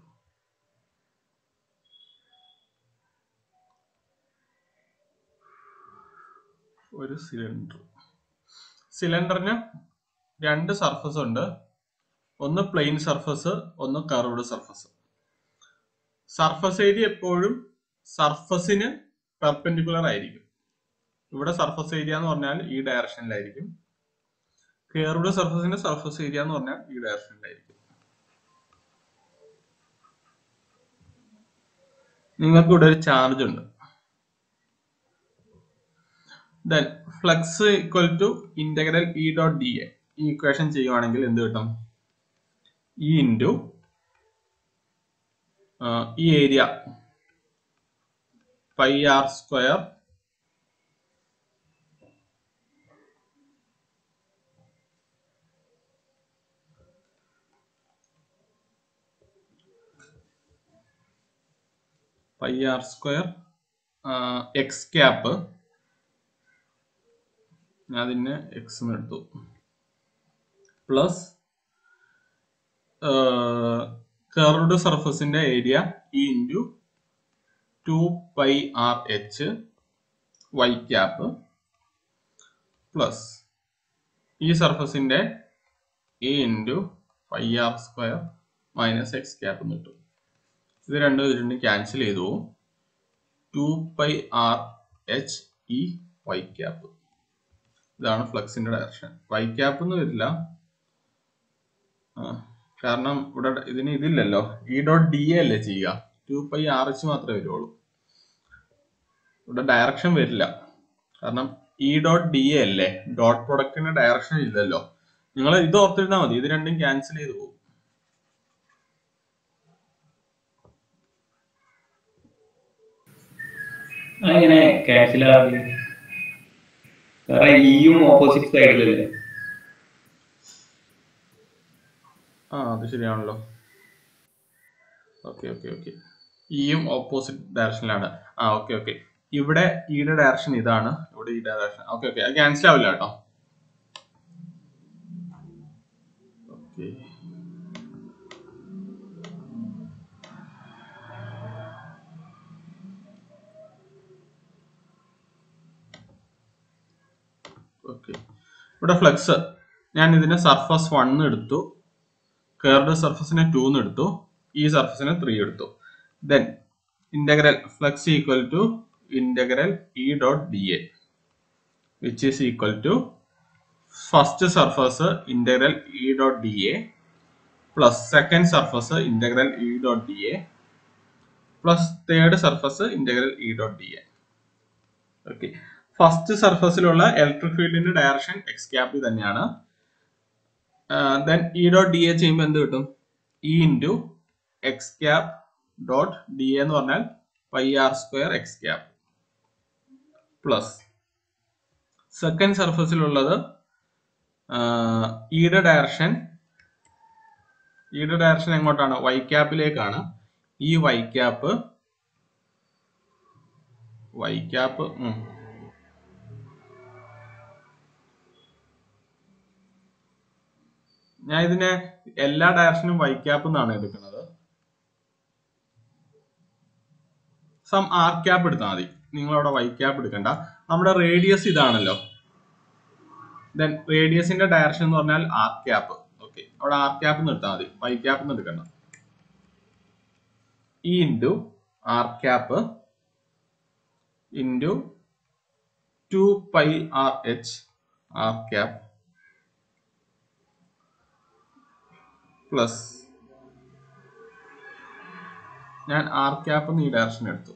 ഒരു സിലിണ്ടർ സിലിണ്ടറിന് രണ്ട് സർഫസ് ഉണ്ട് ഒന്ന് പ്ലെയിൻ സർഫസ് ഒന്ന് കർവ്ഡ് സർഫസ് സർഫസ് ഏരിയ എപ്പോഴും സർഫസിന് പെർപെൻഡിക്കുലർ ആയിരിക്കും ഇവിടെ സർഫസ് ഏരിയ എന്ന് പറഞ്ഞാൽ ഈ ഡയറക്ഷനിലായിരിക്കും കർവ്ഡ് സർഫസിന്റെ സർഫസ് ഏരിയ എന്ന് പറഞ്ഞാൽ ഈ ഡയറക്ഷനിലായിരിക്കും നിങ്ങൾക്ക് ഇവിടെ ഒരു ചാർജ് ഉണ്ട് then flux equal to integral E dot D A ഈ ഇക്വേഷൻ ചെയ്യുവാണെങ്കിൽ എന്ത് കിട്ടും ഇ ഇൻറ്റു ഈ area pi R square pi R square X cap ഞാൻ അതിനെ എക്സ് എടുത്തു പ്ലസ് കർവ്ഡ് സർഫസിന്റെ area E into two pi R H Y cap plus ഈ സർഫസിന്റെ A into pi R square minus X cap എന്ന് കിട്ടും ഇത് രണ്ടും ഇത് രണ്ടും ക്യാൻസൽ ചെയ്തു two pi R H E Y cap ഇതാണ് ഫ്ലക്സിന്റെ ഡയറക്ഷൻ വൈ ക്യാപ്പ് എന്ന് വരില്ല ആ, കാരണം ഇവിടെ ഇതിന് ഇതില്ലല്ലോ ഇ ഡോട്ട് ഡി എ അല്ലേ ചെയ്യുക ടു പൈ ആർ എച്ച് മാത്രമേ വരുള്ളൂ ഇവിടെ ഡയറക്ഷൻ വരില്ല കാരണം ഇ ഡോട്ട് ഡി എ അല്ലേ ഡോട്ട് പ്രൊഡക്റ്റിന് ഡയറക്ഷൻ ഇല്ലല്ലോ നിങ്ങൾ ഇത് ഓർത്തിരുന്നാൽ മതി ഇത് രണ്ടും ക്യാൻസൽ ചെയ്ത് പോകും അങ്ങനെ ക്യാൻസൽ ആവില്ല കാരണം ഇയും ഓപ്പോസിറ്റ് സൈഡിലല്ലേ ആ അത് ശരിയാണല്ലോ ഓക്കെ ഓക്കെ ഓക്കെ ഇയും ഓപ്പോസിറ്റ് ഡയറക്ഷനിലാണ് ആ ഓക്കെ ഓക്കെ ഇവിടെ ഇയുടെ ഡയറക്ഷൻ ഇതാണ് ഇവിടെ ഈ ഡയറക്ഷൻ ഓക്കെ ഓക്കെ അത് ക്യാൻസൽ ആവില്ല കേട്ടോ ഓക്കെ ഓക്കെ ഇവിടെ ഫ്ലെക്സ് ഞാൻ ഇതിനെ സർഫസ് വൺ എടുത്തു കേർഡ് സർഫസിനെ ടു എന്ന് എടുത്തു ഈ സർഫസിനെ ത്രീ എടുത്തു then integral flux equal to integral E dot D A which is equal to first surface integral E dot D A plus second surface integral E dot D A plus third surface integral E dot D A okay first സർഫസിലുള്ള electric ഫീൽഡിന്റെ direction X cap തന്നെയാണ് then E dot D A ചെയ്യുമ്പോൾ എന്ത് കിട്ടും E into X cap dot D എന്ന് പറഞ്ഞാൽ pi R square X cap plus second സർഫസിലുള്ളത് ഇയുടെ ഡയറക്ഷൻ ഇയുടെ ഡയറക്ഷൻ എങ്ങോട്ടാണ് വൈ ക്യാപ്പിലേക്കാണ് ഈ വൈ ക്യാപ്പ് വൈ ക്യാപ്പ് ഞാൻ ഇതിനെ എല്ലാ ഡയറക്ഷനും വൈ ക്യാപ്പ് എന്നാണ് എടുക്കുന്നത് സം ആർ ക്യാപ്പ് എടുത്താൽ മതി നിങ്ങൾ അവിടെ വൈ ക്യാപ്പ് എടുക്കണ്ട നമ്മുടെ റേഡിയസ് ഇതാണല്ലോ ദെൻ റേഡിയസിന്റെ ഡയറക്ഷൻ എന്ന് പറഞ്ഞാൽ ആർ ക്യാപ്പ് ഓക്കെ അവിടെ ആർ ക്യാപ്പ് എന്ന് എടുത്താൽ മതി വൈ ക്യാപ്പ് എന്ന് എടുക്കണ്ട E into R cap into two pi R H R cap plus ഞാൻ ആർ ക്യാപ്പ് എന്ന് ഈ ഡയറക്ഷൻ എടുത്തു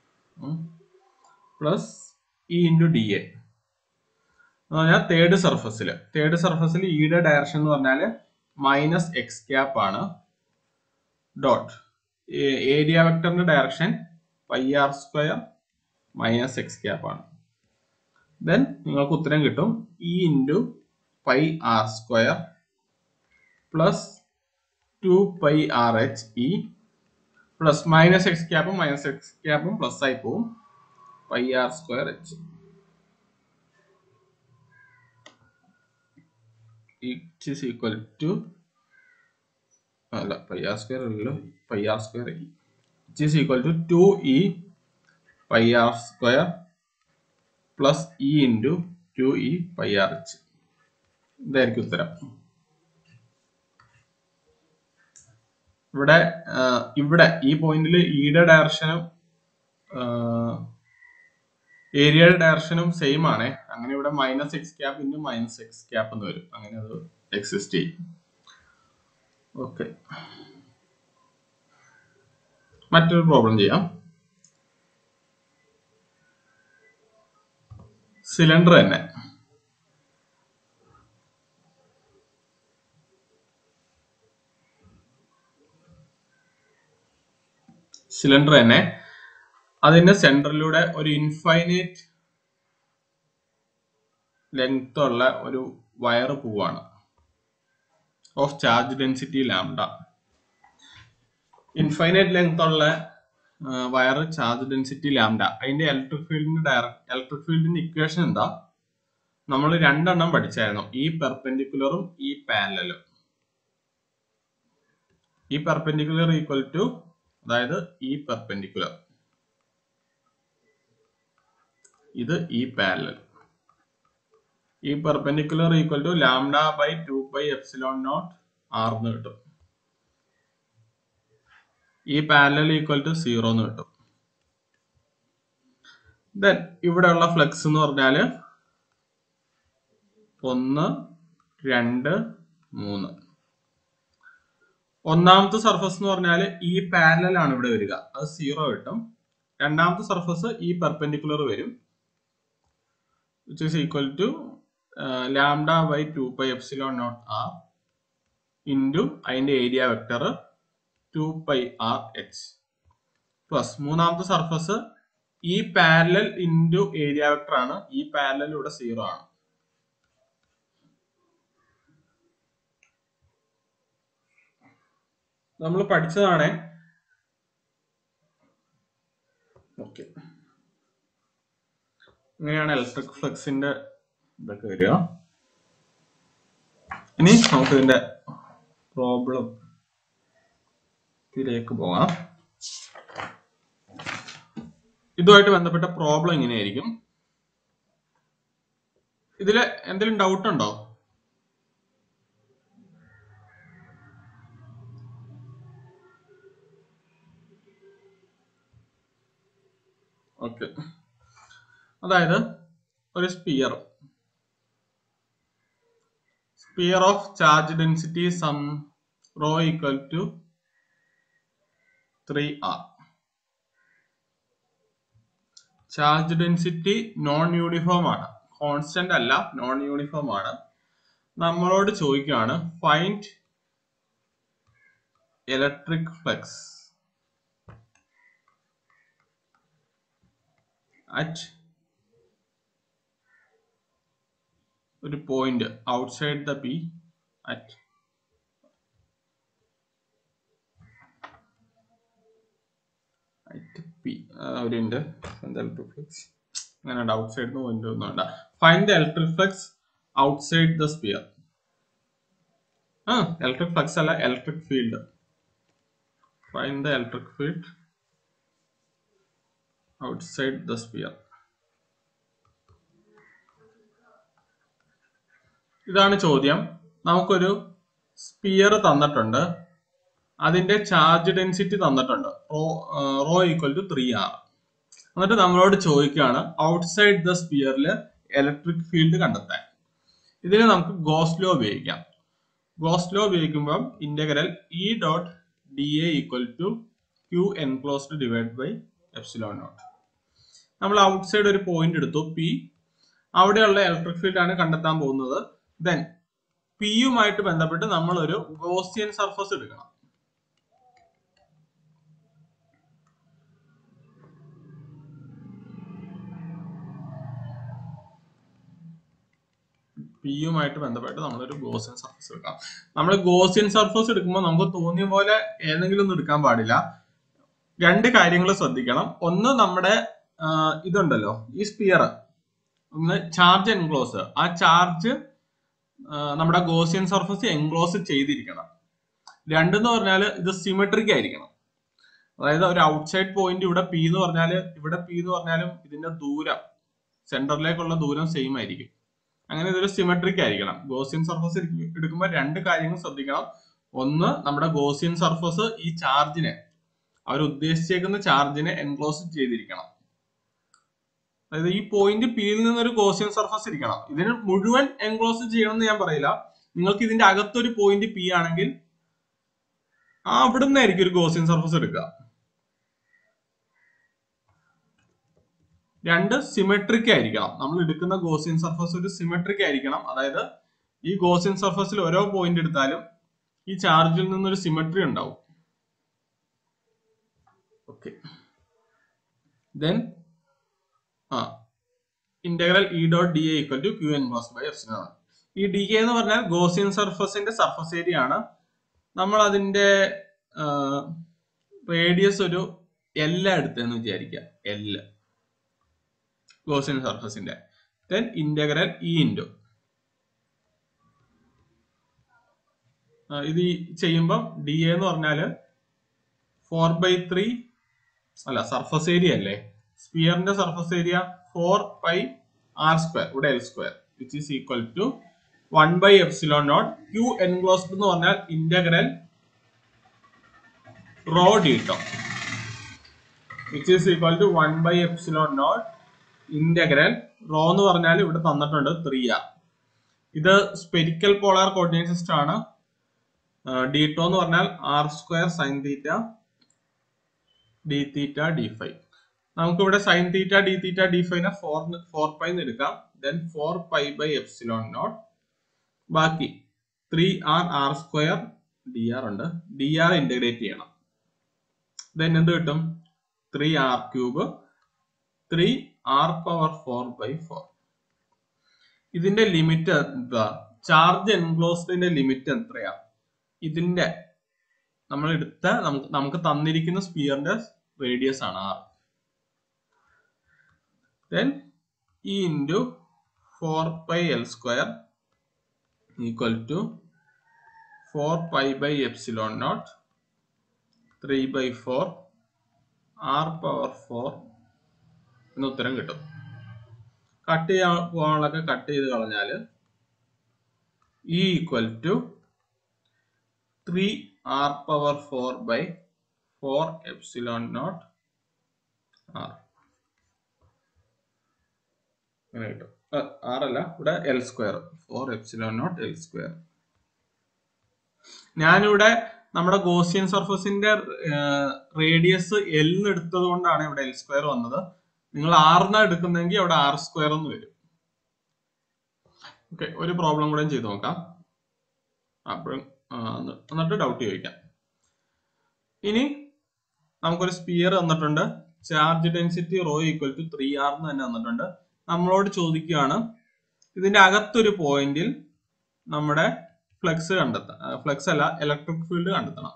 plus E into D A എന്ന് പറഞ്ഞാൽ തേർഡ് സർഫസിൽ തേർഡ് സർഫസിൽ ഇയുടെ ഡയറക്ഷൻ എന്ന് പറഞ്ഞാൽ മൈനസ് എക്സ് ക്യാപ്പ് ആണ് ഡോട്ട് ഏരിയ വെക്ടറിന്റെ direction pi R square minus X cap ആണ് ദെൻ നിങ്ങൾക്ക് ഉത്തരം കിട്ടും E into pi R square plus two pi R H E plus minus X ക്യാപ്പും മൈനസ് എക്സ് ക്യാപ്പും പ്ലസ് ആയി പോവും pi R square H it is equal to അല്ല pi R square അല്ലല്ലോ pi R square E it is equal to two E pi R square plus E into two E pi R H ഇതായിരിക്കും ഉത്തരം ഇവിടെ ആ, ഇവിടെ ഈ പോയിന്റിൽ ഇയുടെ ഡയറക്ഷനും ഏരിയയുടെ ഡയറക്ഷനും സെയിം ആണ് അങ്ങനെ ഇവിടെ minus X cap into minus X cap എന്ന് വരും അങ്ങനെ അത് എക്സിസ്റ്റ് ചെയ്യും ഓക്കെ മറ്റൊരു പ്രോബ്ലം ചെയ്യാം സിലിണ്ടർ തന്നെ സിലിണ്ടർ തന്നെ അതിന്റെ സെന്ററിലൂടെ ഒരു ഇൻഫൈനൈറ്റ് ലെങ്ത് ഉള്ള ഒരു വയർ പോവാണ് of charge density lambda infinite length ഉള്ള വയർ ചാർജ് ഡെൻസിറ്റി ലാംഡ അതിന്റെ ഇലക്ട്രിക് ഫീൽഡിന്റെ ഡയറക്ട് ഇലക്ട്രിക് ഫീൽഡിന്റെ ഇക്വേഷൻ എന്താ നമ്മൾ രണ്ടെണ്ണം പഠിച്ചായിരുന്നു ഈ പെർപെൻഡിക്കുലറും ഈ പാരലലും ഈ പെർപെൻഡിക്കുലർ ഈക്വൽ ടു അതായത് ഈ പെർപെൻഡിക്കുലർ ഇത് ഈ പാരലൽ ഈ perpendicular equal to lambda by two by epsilon naught R എന്ന് കിട്ടും ഈ പാരലൽ ഈക്വൽ ടു സീറോ എന്ന് കിട്ടും ദെൻ ഇവിടെയുള്ള ഫ്ലക്സ് എന്ന് പറഞ്ഞാല് ഒന്ന് രണ്ട് മൂന്ന് ഒന്നാമത്തെ സർഫസ് എന്ന് പറഞ്ഞാൽ ഈ പാരലൽ ആണ് ഇവിടെ വരിക അത് സീറോ കിട്ടും രണ്ടാമത്തെ സർഫസ് ഈ പെർപെൻഡിക്കുലർ വരും which is equal to lambda by two pi epsilon naught R into അതിന്റെ area vector two pi R H plus മൂന്നാമത്തെ സർഫസ് ഈ പാരലൽ ഇൻറ്റു ഏരിയ വെക്ടർ ആണ് ഈ പാരലൽ ഇവിടെ സീറോ ആണ് നമ്മൾ പഠിച്ചതാണ് ഓക്കെ ഇങ്ങനെയാണ് ഇലക്ട്രിക് ഫ്ലക്സിന്റെ ഇതൊക്കെ വരിക ഇനി നമുക്ക് ഇതിന്റെ പ്രോബ്ലം ഇതിലേക്ക് പോകാം ഇതുമായിട്ട് ബന്ധപ്പെട്ട പ്രോബ്ലം ഇങ്ങനെയായിരിക്കും ഇതില് എന്തെങ്കിലും ഡൗട്ട് ഉണ്ടോ ഓക്കെ അതായത് ഒരു sphere sphere of charge density some rho equal to three R charge density non uniform ആണ് കോൺസ്റ്റന്റ് അല്ല നോൺ യൂണിഫോം ആണ് നമ്മളോട് ചോദിക്കുകയാണ് ഫൈൻഡ് ഇലക്ട്രിക് ഫ്ലക്സ് അറ്റ് ഒരു point outside the P at at P ഒരു ഉണ്ട് ഇലക്ട്രിക് ഫ്ലക്സ് അങ്ങനെ outside point ഒന്നും വേണ്ട find the electric flux outside the sphere ആ ഇലക്ട്രിക് ഫ്ലക്സ് അല്ല electric field find the electric field outside the sphere ഇതാണ് ചോദ്യം നമുക്കൊരു സ്പിയർ തന്നിട്ടുണ്ട് അതിന്റെ ചാർജ് ഡെൻസിറ്റി തന്നിട്ടുണ്ട് rho rho equal to three R എന്നിട്ട് നമ്മളോട് ചോദിക്കുകയാണ് ഔട്ട്സൈഡ് ദ സ്പിയറിൽ ഇലക്ട്രിക് ഫീൽഡ് കണ്ടെത്താൻ ഇതിന് നമുക്ക് ഗോസ് ലോ ഉപയോഗിക്കാം ഗോസ് ലോ ഉപയോഗിക്കുമ്പോൾ integral E dot D A equal to Q enclosed divide by epsilon naught നമ്മൾ ഔട്ട്സൈഡ് ഒരു പോയിന്റ് എടുത്തു പി അവിടെയുള്ള ഇലക്ട്രിക് ഫീൽഡ് ആണ് കണ്ടെത്താൻ പോകുന്നത് ദെൻ പിയുമായിട്ട് ബന്ധപ്പെട്ട് നമ്മൾ ഒരു ഗോസിയൻ സർഫസ് എടുക്കണം പിയുമായിട്ട് ബന്ധപ്പെട്ട് നമ്മളൊരു ഗോസിയൻ സർഫസ് എടുക്കാം നമ്മൾ ഗോസിയൻ സർഫസ് എടുക്കുമ്പോൾ നമുക്ക് തോന്നിയ പോലെ ഏതെങ്കിലും ഒന്നും എടുക്കാൻ പാടില്ല രണ്ട് കാര്യങ്ങൾ ശ്രദ്ധിക്കണം ഒന്ന് നമ്മുടെ ആ, ഇതുണ്ടല്ലോ ഈ സ്പിയർ ഒന്ന് ചാർജ് എൻക്ലോസ് ആ ചാർജ് നമ്മുടെ ഗോസിയൻ സർഫസ് എൻക്ലോസ് ചെയ്തിരിക്കണം രണ്ടെന്ന് പറഞ്ഞാൽ ഇത് സിമെട്രിക് ആയിരിക്കണം അതായത് ഒരു ഔട്ട്സൈഡ് പോയിന്റ് ഇവിടെ പി എന്ന് പറഞ്ഞാല് ഇവിടെ പി എന്ന് പറഞ്ഞാലും ഇതിന്റെ ദൂരം സെന്ററിലേക്കുള്ള ദൂരം സെയിം ആയിരിക്കും അങ്ങനെ ഇതൊരു സിമെട്രിക് ആയിരിക്കണം ഗോസിയൻ സർഫസ് എടുക്കുമ്പോൾ രണ്ട് കാര്യങ്ങൾ ശ്രദ്ധിക്കണം ഒന്ന് നമ്മുടെ ഗോസിയൻ സർഫസ് ഈ ചാർജിനെ അവർ ഉദ്ദേശിച്ചേക്കുന്ന ചാർജിനെ എൻക്ലോസ് ചെയ്തിരിക്കണം അതായത് ഈ പോയിന്റ് പിയിൽ നിന്നൊരു ഗോസിയൻ സർഫസ് ഇരിക്കണം ഇതിന് മുഴുവൻ എൻക്ലോസ് ചെയ്യണമെന്ന് ഞാൻ പറയില്ല നിങ്ങൾക്ക് ഇതിന്റെ അകത്തൊരു പോയിന്റ് പി ആണെങ്കിൽ ആ അവിടെ നിന്നായിരിക്കും ഒരു ഗോസിയൻ സർഫസ് എടുക്കുക രണ്ട് സിമെട്രിക് ആയിരിക്കണം നമ്മൾ എടുക്കുന്ന ഗോസിയൻ സർഫസ് ഒരു സിമെട്രിക് ആയിരിക്കണം അതായത് ഈ ഗോസിയൻ സർഫസിൽ ഓരോ പോയിന്റ് എടുത്താലും ഈ ചാർജിൽ നിന്നൊരു സിമെട്രി ഉണ്ടാവും ഓക്കെ ദെൻ ആ integral E dot D A equal to Q enclose by F ആണ് ഈ ഡി എ എന്ന് പറഞ്ഞാൽ ഗോസിയൻ സർഫസിന്റെ സർഫസ് ഏരിയ ആണ് നമ്മൾ അതിന്റെ റേഡിയസ് ഒരു എൽ എടുത്തെന്ന് വിചാരിക്കുക എൽ ഗോസിയൻ സർഫസിന്റെ ദെൻ ഇന്റഗ്രൽ ഇ ഇൻറ്റു ഇത് ഈ ചെയ്യുമ്പം ഡി എ എന്ന് പറഞ്ഞാല് ഫോർ ബൈ ത്രീ അല്ല സർഫസ് ഏരിയ അല്ലേ സ്പിയറിന്റെ surface area four by R square ഇവിടെ L square which is equal to one by epsilon naught Q enclosed എന്ന് പറഞ്ഞാൽ integral rho D tau which is equal to one by epsilon naught integral rho എന്ന് പറഞ്ഞാൽ ഇവിടെ തന്നിട്ടുണ്ട് three R ഇത് spherical polar coordinate system ആണ് D tau എന്ന് പറഞ്ഞാൽ R square sine theta D theta D phi നമുക്കിവിടെ sine theta D theta D ഫൈവിനെ ഫോർ ഫോർ പൈ എന്ന് എടുക്കാം then four pi by epsilon naught ബാക്കി three R R square D R ഉണ്ട് D R integrate ചെയ്യണം ദെൻ എന്ത് കിട്ടും three R cube three R power four by four ഇതിന്റെ ലിമിറ്റ് എന്താ ചാർജ് എൻക്ലോസ്ഡിന്റെ ലിമിറ്റ് എത്രയാ ഇതിന്റെ നമ്മൾ എടുത്ത നമുക്ക് നമുക്ക് തന്നിരിക്കുന്ന സ്പിയറിന്റെ റേഡിയസ് ആണ് R then E into four pi L square equal to four pi by epsilon naught three by four R power four എന്ന് ഉത്തരം കിട്ടും കട്ട് ചെയ്യാൻ പോകാനുള്ളതൊക്കെ കട്ട് ചെയ്ത് കളഞ്ഞാൽ E equal to three R power four by four epsilon naught R അങ്ങനെ കിട്ടും R അല്ല ഇവിടെ L square four epsilon naught L square ഞാനിവിടെ നമ്മുടെ ഗോസിയൻ സർഫസിന്റെ റേഡിയസ് എല്ലിന് എടുത്തത് കൊണ്ടാണ് ഇവിടെ എൽ സ്ക്വയർ വന്നത് നിങ്ങൾ ആറിന എടുക്കുന്നെങ്കിൽ അവിടെ ആർ സ്ക്വയർ എന്ന് വരും ഓക്കെ ഒരു പ്രോബ്ലം കൂടെ ചെയ്ത് നോക്കാം അപ്പോഴും എന്നിട്ട് ഡൗട്ട് ചോദിക്കാം ഇനി നമുക്കൊരു സ്പിയർ തന്നിട്ടുണ്ട് charge density rho equal to three R എന്ന് തന്നെ തന്നിട്ടുണ്ട് നമ്മളോട് ചോദിക്കുകയാണ് ഇതിന്റെ അകത്തൊരു പോയിന്റിൽ നമ്മുടെ ഫ്ലെക്സ് കണ്ടെത്താം ഫ്ലെക്സ് അല്ല ഇലക്ട്രിക് ഫീൽഡ് കണ്ടെത്തണം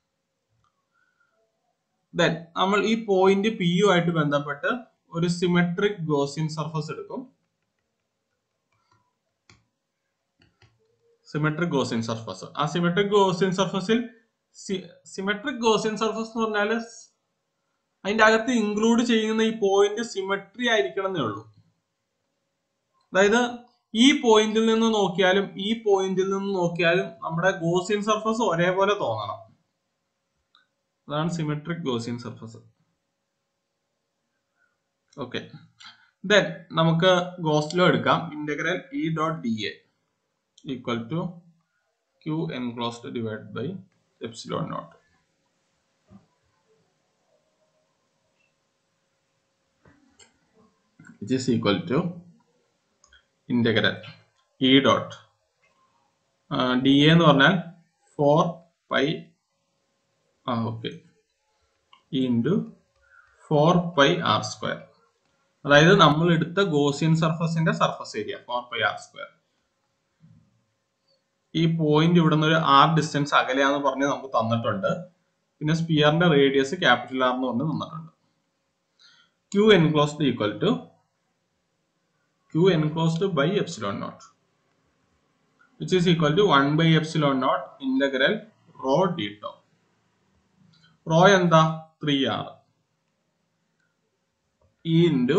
ദെൻ നമ്മൾ ഈ പോയിന്റ് പി യു ആയിട്ട് ബന്ധപ്പെട്ട് ഒരു സിമെട്രിക് ഗോസിയൻ സർഫസ് എടുക്കും സിമെട്രിക് ഗോസിയൻ സർഫസ് ആ സിമെട്രിക് ഗോസിയൻ സർഫസിൽ സിമെട്രിക് ഗോസിയൻ സർഫസ് എന്ന് പറഞ്ഞാൽ അതിന്റെ അകത്ത് ഇൻക്ലൂഡ് ചെയ്യുന്ന ഈ പോയിന്റ് സിമെട്രി ആയിരിക്കണം എന്നേ ഉള്ളൂ അതായത് ഈ പോയിന്റിൽ നിന്ന് നോക്കിയാലും ഈ പോയിന്റിൽ നിന്ന് നോക്കിയാലും നമ്മുടെ ഗോസിയൻ സർഫസ് ഒരേപോലെ തോന്നണം അതാണ് symmetric Gaussian surface okay then നമുക്ക് ഗോസ്ലോ എടുക്കാം integral E dot D A equal to Q enclosed divide by epsilon naught which is equal to integral e dot D A എന്ന് പറഞ്ഞാൽ ഫോർ പൈ ആ okay into four pi R square അതായത് നമ്മൾ എടുത്ത Gaussian സർഫസിന്റെ surface area four pi R square ഈ point ഇവിടെ നിന്ന് ഒരു ആർ ഡിസ്റ്റൻസ് അകലെയാന്ന് പറഞ്ഞ് നമുക്ക് തന്നിട്ടുണ്ട് പിന്നെ സ്പിയറിന്റെ റേഡിയസ് ക്യാപിറ്റൽ ആർ എന്ന് പറഞ്ഞ് തന്നിട്ടുണ്ട് q enclosed equal to Q enclosed by epsilon naught which is equal to 1 by epsilon naught integral rho d tau. rho എന്താ 3r e into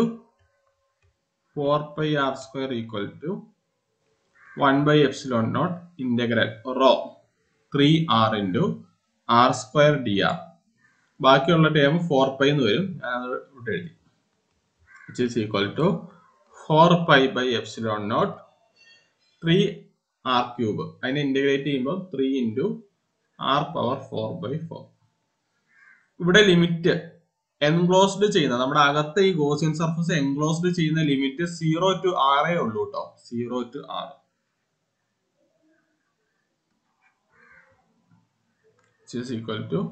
4 pi r square equal to 1 by epsilon naught integral rho 3r into r square dr ബാക്കിയുള്ള term four pi എന്ന് വരും ഞാനത് ഇവിടെ എഴുതി which is equal to four pi by epsilon naught three R cube അതിനെ integrate ചെയ്യുമ്പോൾ three into r power four by four ഇവിടെ limit enclosed ചെയ്യുന്ന നമ്മുടെ അകത്തെ ഈ ഗോസിയൻ സർഫസ് എൻക്ലോസ്ഡ് ചെയ്യുന്ന ലിമിറ്റ് സീറോ ടു ആറേ ഉള്ളൂ കേട്ടോ zero to r is equal to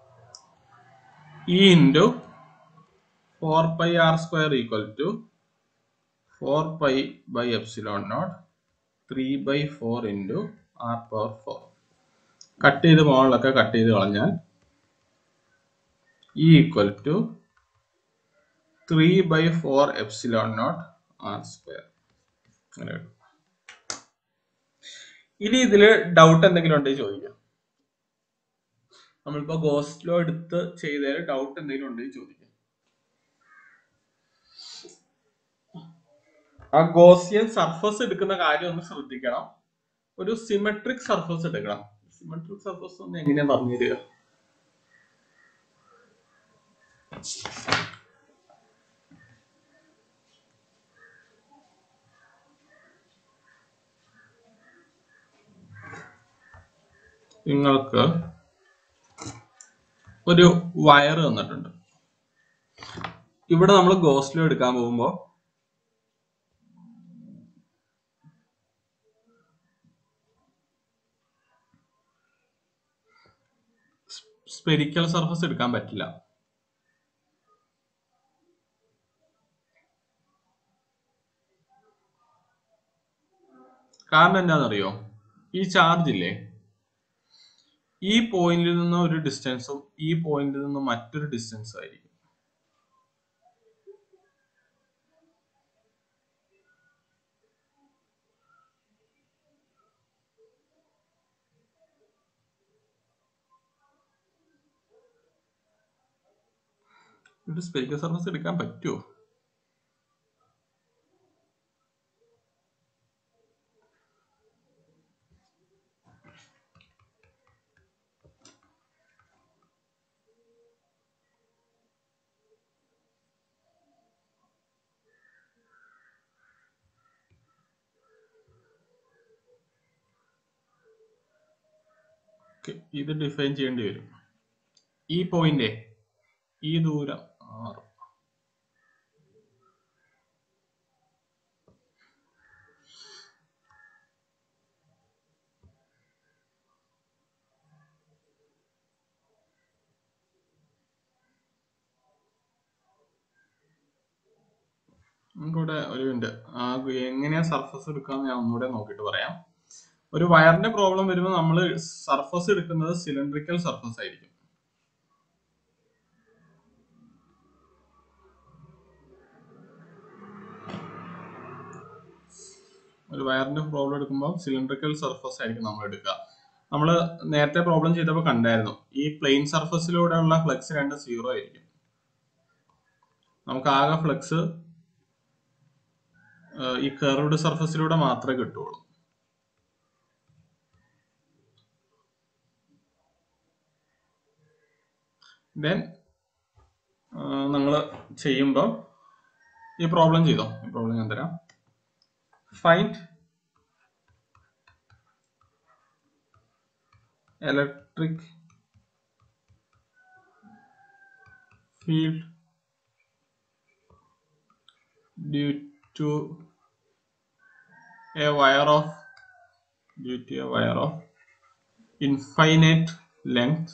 e into 4 pi r square equal to 4 pi by epsilon naught 3 by 4 into r power 4 cut ചെയ്ത് പോകാനുള്ളതൊക്കെ കട്ട് ചെയ്ത് കളഞ്ഞാൽ E equal to three by four epsilon naught R square അങ്ങനെ കിട്ടും ഇനി ഇതില് doubt എന്തെങ്കിലും ഉണ്ടെങ്കിൽ ചോദിക്കാം നമ്മളിപ്പോ ഗോസ്ലോ എടുത്ത് ചെയ്തതിൽ ഡൗട്ട് എന്തെങ്കിലും ഉണ്ടെങ്കിൽ ചോദിക്കാം ആ ഗോസിയൻ സർഫസ് എടുക്കുന്ന കാര്യം ഒന്ന് ശ്രദ്ധിക്കണം ഒരു സിമെട്രിക് സർഫസ് എടുക്കണം സിമെട്രിക് സർഫസ് ഒന്ന് എങ്ങനെയാ പറഞ്ഞു തരിക നിങ്ങൾക്ക് ഒരു വയർ തന്നിട്ടുണ്ട് ഇവിടെ നമ്മൾ ഗോസ്ലോ എടുക്കാൻ പോകുമ്പോൾ സ്പെരിക്കൽ സർഫസ് എടുക്കാൻ പറ്റില്ല കാരണം എന്താണെന്നറിയോ ഈ ചാർജ് ഇല്ലേ ഈ പോയിന്റിൽ നിന്ന് ഒരു ഡിസ്റ്റൻസും ഈ പോയിന്റിൽ നിന്ന് മറ്റൊരു ഡിസ്റ്റൻസും ആയിരിക്കും ഒരു സ്പെരിക്കൽ സർഫസ് എടുക്കാൻ പറ്റുമോ ഓക്കെ ഇത് ഡിഫൈൻ ചെയ്യേണ്ടി വരും ഈ പോയിന്റ് ഈ ദൂരം ആറ് നമുക്കിവിടെ ഒരു മിനിറ്റ് ആ എങ്ങനെയാ സർഫസ് എടുക്കാന്ന് ഞാൻ ഒന്നുകൂടെ നോക്കിയിട്ട് പറയാം ഒരു വയറിന്റെ പ്രോബ്ലം വരുമ്പോൾ നമ്മൾ സർഫസ് എടുക്കുന്നത് സിലിണ്ടറിക്കൽ സർഫസ് ആയിരിക്കും ഒരു വയറിന്റെ പ്രോബ്ലം എടുക്കുമ്പോൾ സിലിണ്ടറിക്കൽ സർഫസ് ആയിരിക്കും നമ്മൾ എടുക്കുക നമ്മൾ നേരത്തെ പ്രോബ്ലം ചെയ്തപ്പോൾ കണ്ടായിരുന്നു ഈ പ്ലെയിൻ സർഫസിലൂടെയുള്ള ഫ്ലക്സ് രണ്ട് സീറോ ആയിരിക്കും നമുക്ക് ആകെ ഫ്ലക്സ് ഈ കർവ്ഡ് സർഫസിലൂടെ മാത്രമേ കിട്ടുള്ളൂ ദെൻ നിങ്ങൾ ചെയ്യുമ്പോൾ ഈ പ്രോബ്ലം ചെയ്തോ ഈ പ്രോബ്ലം ഞാൻ തരാം find electric field due to a wire of due to a wire of infinite length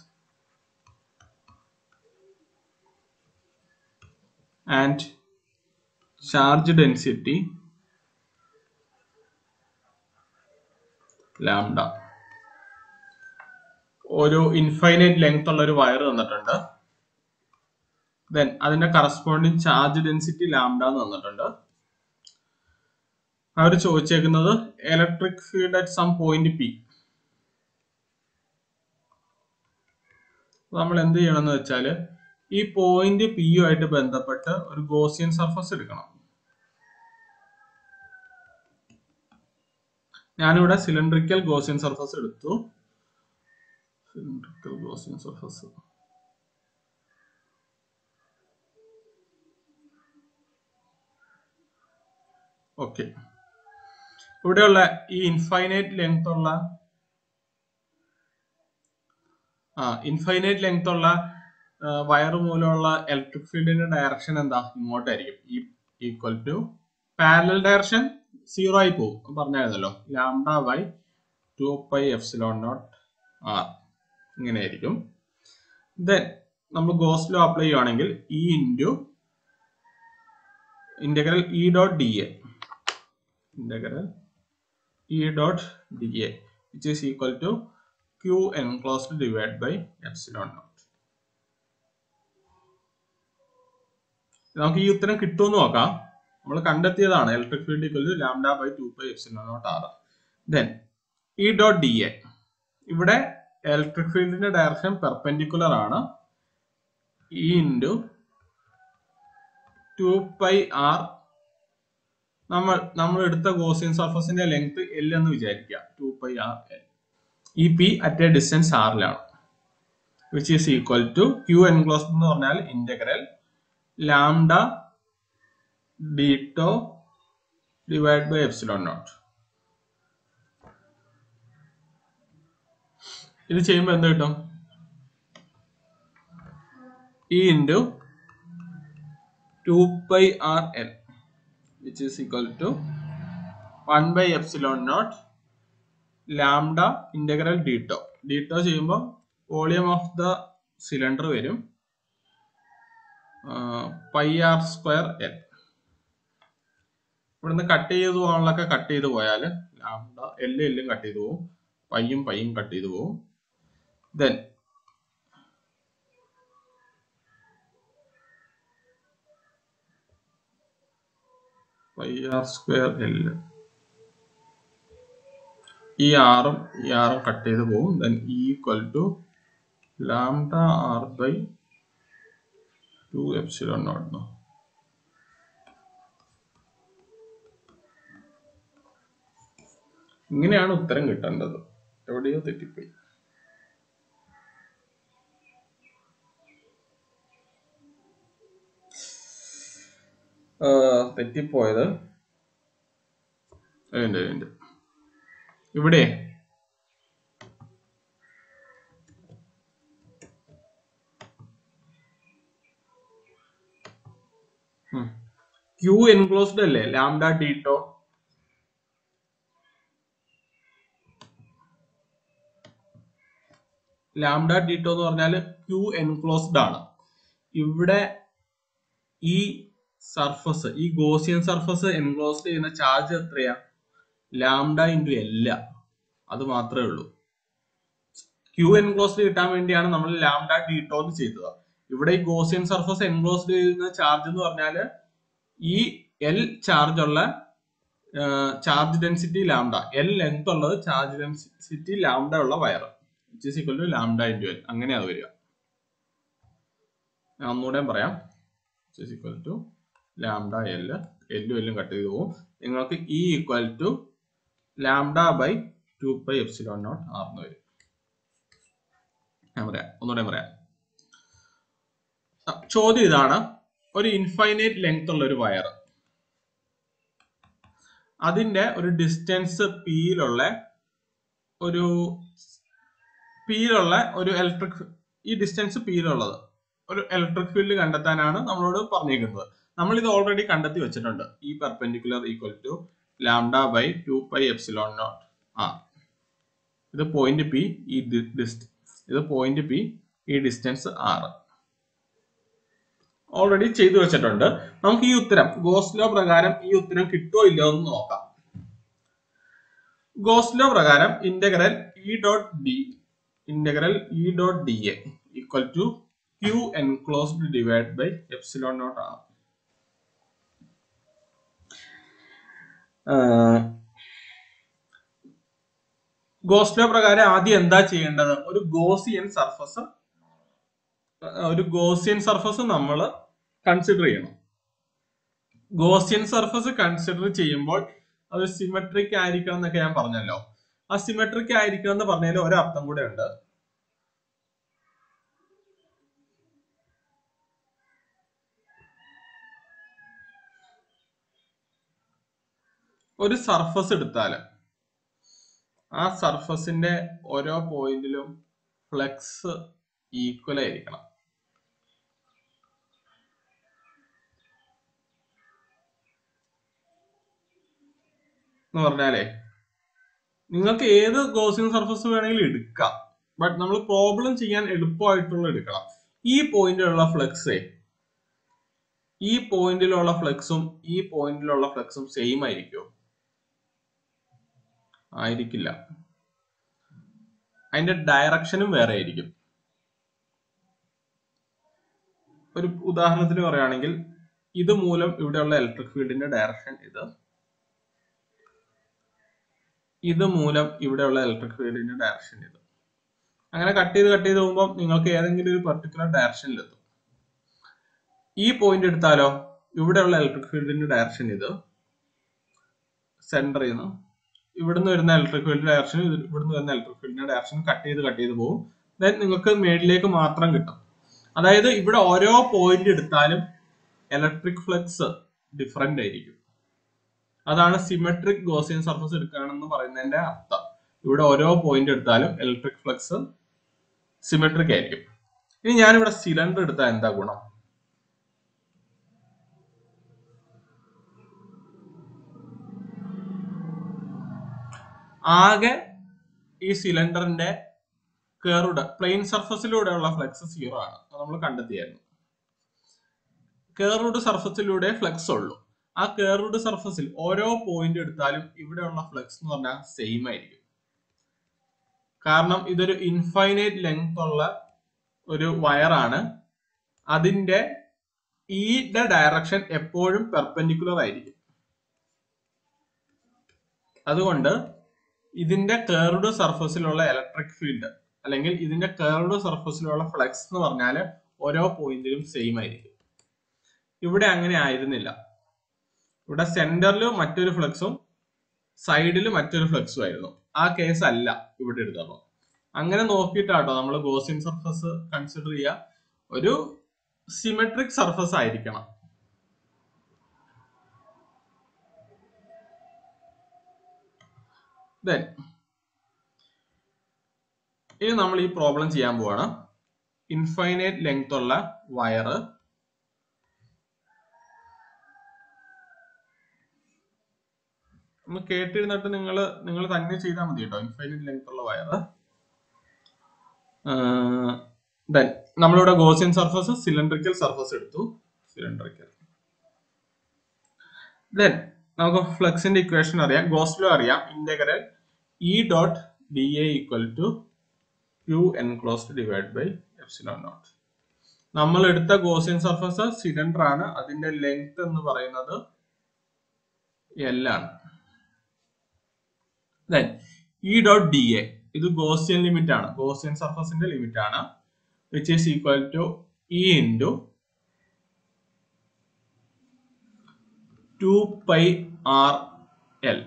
and charge density lambda ഒരു ഇൻഫൈനൈറ്റ് ലെങ്ത് ഉള്ള ഒരു വയർ തന്നിട്ടുണ്ട് ദെൻ അതിന്റെ കറസ്പോണ്ടിങ് ചാർജ് ഡെൻസിറ്റി ലാംഡ എന്ന് തന്നിട്ടുണ്ട് അവർ ചോദിച്ചേക്കുന്നത് electric field at some point P നമ്മൾ എന്ത് ചെയ്യണം എന്ന് വെച്ചാൽ ഈ പോയിന്റ് പി ആയിട്ട് ബന്ധപ്പെട്ട് ഒരു ഗോസിയൻ സർഫസ് എടുക്കണം ഞാനിവിടെ സിലിണ്ടറിക്കൽ ഗോസിയൻ സർഫസ് എടുത്തു cylindrical Gaussian surface. ഓക്കെ ഇവിടെയുള്ള ഈ ഇൻഫൈനൈറ്റ് ലെങ്ത് ഉള്ള ആ ഇൻഫൈനൈറ്റ് ലെങ്ത് ഉള്ള വയർ മൂലമുള്ള ഇലക്ട്രിക് ഫീൽഡിന്റെ ഡയറക്ഷൻ എന്താ ഇങ്ങോട്ടായിരിക്കും E equal to parallel direction zero ആയി പോകും പറഞ്ഞായിരുന്നല്ലോ lambda by two pi epsilon naught r ഇങ്ങനെയായിരിക്കും ദെൻ നമ്മൾ ഗോസ് ലോ അപ്ലൈ ചെയ്യുവാണെങ്കിൽ E into integral E dot D A integral E dot D A which is equal to Q enclosed divide by epsilon naught നമുക്ക് ഈ ഉത്തരം കിട്ടുമെന്ന് നോക്കാം നമ്മൾ കണ്ടെത്തിയതാണ് electric field equal to lambda by two pi epsilon naught r then E dot D A ഇവിടെ electric ഫീൽഡിന്റെ direction perpendicular ആണ് E into two pi r നമ്മൾ നമ്മൾ എടുത്ത ഗോസിയൻ സർഫസിന്റെ ലെങ്ത് എൽ എന്ന് വിചാരിക്കുക ടു പൈ ആർ എൽ ഈ പി അറ്റ് എ ഡിസ്റ്റൻസ് ആറിലാണ് which is equal to Q enclosed എന്ന് പറഞ്ഞാൽ integral lambda d tau divide by epsilon naught ഇത് ചെയ്യുമ്പോൾ എന്ത് കിട്ടും E into two pi R L which is equal to one by epsilon naught lambda integral d tau d tau ചെയ്യുമ്പോൾ volume of the cylinder വരും pi R square L ഇവിടുന്ന് cut ചെയ്ത് പോകാനുള്ളൊക്കെ cut ചെയ്ത് പോയാൽ ലാംഡ എല്ലും എല്ലും കട്ട് ചെയ്ത് പോകും പയ്യും പയ്യും കട്ട് ചെയ്ത് പോകും then pi R square L ഈ ആറും ഈ ആറും കട്ട് ചെയ്ത് പോകും then E equal to lambda r by two epsilon naught ഇങ്ങനെയാണ് ഉത്തരം കിട്ടേണ്ടത് എവിടെയോ തെറ്റിപ്പോയി ആ, തെറ്റിപ്പോയത് ഉണ്ട്, ഉണ്ട്. ഇവിടെ ക്യൂ എൻക്ലോസ്ഡ് അല്ലേ ലാംഡ ഡീറ്റോ ലാംഡ ഡീറ്റോ എന്ന് പറഞ്ഞാൽ ക്യൂ എൻക്ലോസ്ഡ് ആണ് ഇവിടെ ഈ സർഫസ് ഈ ഗോസിയൻ സർഫസ് എൻക്ലോസ്ഡ് ചെയ്യുന്ന ചാർജ് എത്രയാ ലാംഡ ഇൻറ്റു എല്ല അത് മാത്രമേ ഉള്ളൂ ക്യൂ എൻക്ലോസ്ഡ് കിട്ടാൻ വേണ്ടിയാണ് നമ്മൾ ലാംഡ ഡീറ്റോ എന്ന് ചെയ്തത് ഇവിടെ ഈ ഗോസിയൻ സർഫസ് എൻക്ലോസ്ഡ് ചെയ്യുന്ന ചാർജ് എന്ന് പറഞ്ഞാൽ ഈ എൽ ചാർജ് ഉള്ള charge density lambda L length ഉള്ളത് ചാർജ് ഡെൻസിറ്റി ലാംഡ ഉള്ള wire which is equal to lambda into L അങ്ങനെ അത് വരിക ഞാൻ ഒന്നുകൂടെ പറയാം which is equal to lambda L എല്ലും എല്ലും കട്ട് ചെയ്ത് പോകും നിങ്ങൾക്ക് E equal to lambda by two pi epsilon naught ആർന്ന് വരും ഞാൻ പറയാം ഒന്നുകൂടെ പറയാം ആ, ചോദ്യം ഇതാണ് ഒരു ഇൻഫൈനൈറ്റ് ലെങ്ത് ഉള്ള ഒരു വയർ അതിന്റെ ഒരു ഡിസ്റ്റൻസ് പിയിലുള്ള ഒരു പിയിലുള്ള ഒരു ഇലക്ട്രിക് ഈ ഡിസ്റ്റൻസ് പിയിലുള്ളത് ഒരു ഇലക്ട്രിക് ഫീൽഡ് കണ്ടെത്താനാണ് നമ്മളോട് പറഞ്ഞിരിക്കുന്നത് നമ്മൾ ഇത് ഓൾറെഡി കണ്ടെത്തി വെച്ചിട്ടുണ്ട് E perpendicular equal to lambda by two pi epsilon naught ആ ഇത് പോയിന്റ് പി ഈ ഡിസ്റ്റ് ഇത് പോയിന്റ് പി ഈ ഡിസ്റ്റൻസ് ആറ് ഓൾറെഡി ചെയ്തു വെച്ചിട്ടുണ്ട് നമുക്ക് ഈ ഉത്തരം ഗോസ് ലോ പ്രകാരം ഈ ഉത്തരം കിട്ടുമോ ഇല്ലയോ എന്ന് നോക്കാം ഗോസ് ലോ പ്രകാരം integral E dot d integral E dot D A equal to Q enclosed divide by epsilon naught r Gauss law പ്രകാരം ആദ്യം എന്താ ചെയ്യേണ്ടത് ഒരു ഗോസിയൻ സർഫസ് ഒരു ഗോസിയൻ സർഫസ് നമ്മൾ കൺസിഡർ ചെയ്യണം ഗോസിയൻ സർഫസ് കൺസിഡർ ചെയ്യുമ്പോൾ അത് സിമെട്രിക് ആയിരിക്കണം എന്നൊക്കെ ഞാൻ പറഞ്ഞല്ലോ ആ സിമെട്രിക് ആയിരിക്കണം എന്ന് പറഞ്ഞതിൽ ഒരർത്ഥം കൂടെ ഉണ്ട് ഒരു സർഫസ് എടുത്താല് ആ സർഫസിന്റെ ഓരോ പോയിന്റിലും ഫ്ലെക്സ് ഈക്വൽ ആയിരിക്കണം എന്ന് പറഞ്ഞാലേ നിങ്ങൾക്ക് ഏത് ഗോസിയൻ സർഫസ് വേണമെങ്കിലും എടുക്കാം ബട്ട് നമ്മൾ പ്രോബ്ലം ചെയ്യാൻ എളുപ്പമായിട്ടുള്ള എടുക്കണം ഈ പോയിന്റിലുള്ള ഫ്ലെക്സേ ഈ പോയിന്റിലുള്ള ഫ്ലെക്സും ഈ പോയിന്റിലുള്ള ഫ്ലെക്സും സെയിം ആയിരിക്കുമോ ആയിരിക്കില്ല അതിന്റെ ഡയറക്ഷനും വേറെ ആയിരിക്കും ഒരു ഉദാഹരണത്തിന് പറയുകയാണെങ്കിൽ ഇത് മൂലം ഇവിടെയുള്ള ഇലക്ട്രിക് ഫീൽഡിന്റെ ഡയറക്ഷൻ ഇത് ഇത് മൂലം ഇവിടെയുള്ള ഇലക്ട്രിക് ഫീൽഡിന്റെ ഡയറക്ഷൻ ഇത് അങ്ങനെ കട്ട് ചെയ്ത് കട്ട് ചെയ്ത് പോകുമ്പോൾ നിങ്ങൾക്ക് ഏതെങ്കിലും ഒരു പെർട്ടിക്കുലർ ഡയറക്ഷനിൽ എത്തും ഈ പോയിന്റ് എടുത്താലോ ഇവിടെയുള്ള ഇലക്ട്രിക് ഫീൽഡിന്റെ ഡയറക്ഷൻ ഇത് സെന്ററിൽ നിന്ന് ഇവിടുന്ന് വരുന്ന ഇലക്ട്രിക് ഫീൽഡ് ഡയറക്ഷൻ ഇവിടുന്ന് വരുന്ന ഇലക്ട്രിക് ഫീൽഡിന്റെ ഡയറക്ഷൻ കട്ട് ചെയ്ത് കട്ട് ചെയ്ത് പോകും ദെൻ നിങ്ങൾക്ക് മേളിലേക്ക് മാത്രം കിട്ടും അതായത് ഇവിടെ ഓരോ പോയിന്റ് എടുത്താലും ഇലക്ട്രിക് ഫ്ലക്സ് ഡിഫറെന്റ് ആയിരിക്കും അതാണ് സിമെട്രിക് ഗോസിയൻ സർഫസ് എടുക്കുകയാണെന്ന് പറയുന്നതിന്റെ അർത്ഥം ഇവിടെ ഓരോ പോയിന്റ് എടുത്താലും ഇലക്ട്രിക് ഫ്ലക്സ് സിമെട്രിക് ആയിരിക്കും ഇനി ഞാനിവിടെ സിലിണ്ടർ എടുത്താൽ എന്താ ഗുണം ആകെ ഈ സിലിണ്ടറിന്റെ കേറുടെ പ്ലെയിൻ സർഫസിലൂടെയുള്ള ഫ്ലക്സ് സീറോ ആണ് അത് നമ്മൾ കണ്ടെത്തിയായിരുന്നു കേർവുഡ് സർഫസിലൂടെ ഫ്ലക്സ് ഉള്ളൂ ആ കേർവുഡ് സർഫസിൽ ഓരോ പോയിന്റ് എടുത്താലും ഇവിടെയുള്ള ഫ്ലക്സ് എന്ന് പറഞ്ഞാൽ സെയിം ആയിരിക്കും കാരണം ഇതൊരു ഇൻഫൈനൈറ്റ് ലെങ്ത് ഉള്ള ഒരു വയറാണ് അതിന്റെ ഈയുടെ ഡയറക്ഷൻ എപ്പോഴും പെർപെൻഡിക്കുലർ ആയിരിക്കും അതുകൊണ്ട് ഇതിന്റെ കേർഡ് സർഫസിലുള്ള ഇലക്ട്രിക് ഫീൽഡ് അല്ലെങ്കിൽ ഇതിന്റെ കേർഡ് സർഫസിലുള്ള ഫ്ലക്സ് എന്ന് പറഞ്ഞാൽ ഓരോ പോയിന്റിലും സെയിം ആയിരിക്കും ഇവിടെ അങ്ങനെ ആയിരുന്നില്ല ഇവിടെ സെന്ററിൽ മറ്റൊരു ഫ്ലക്സും സൈഡിൽ മറ്റൊരു ഫ്ലക്സും ആയിരുന്നു ആ കേസ് അല്ല ഇവിടെ എടുത്തപ്പോൾ അങ്ങനെ നോക്കിയിട്ടാട്ടോ നമ്മൾ ഗോസിൻ സർഫസ് കൺസിഡർ ചെയ്യുക ഒരു സിമെട്രിക് സർഫസ് ആയിരിക്കണം ദെൻ ഇനി നമ്മൾ ഈ പ്രോബ്ലം ചെയ്യാൻ പോവാണ് ഇൻഫൈനൈറ്റ് ലെങ്ത് ഉള്ള വയറ് ഒന്ന് കേട്ടിരുന്നിട്ട് നിങ്ങൾ നിങ്ങൾ തന്നെ ചെയ്താൽ മതി കേട്ടോ ഇൻഫൈനൈറ്റ് ലെങ്ത് ഉള്ള വയറ് ദെൻ നമ്മളിവിടെ ഗോസിയൻ സർഫസ് സിലിണ്ടറിക്കൽ സർഫസ് എടുത്തു സിലിണ്ടറിക്കൽ ദെൻ നമുക്ക് ഫ്ലക്സിന്റെ ഇക്വേഷൻ അറിയാം ഗോസ്ലോ അറിയാം integral E dot D A equal to Q enclosed divide by epsilon naught നമ്മൾ എടുത്ത ഗോസിയൻ സർഫസ് സിലിണ്ടർ ആണ് അതിന്റെ ലെങ്ത് എന്ന് പറയുന്നത് എൽ ആണ് then E dot D A ഇത് ഗോസിയൻ ലിമിറ്റ് ആണ് ഗോസിയൻ സർഫസിന്റെ ലിമിറ്റ് ആണ് which is equal to E into two pi R L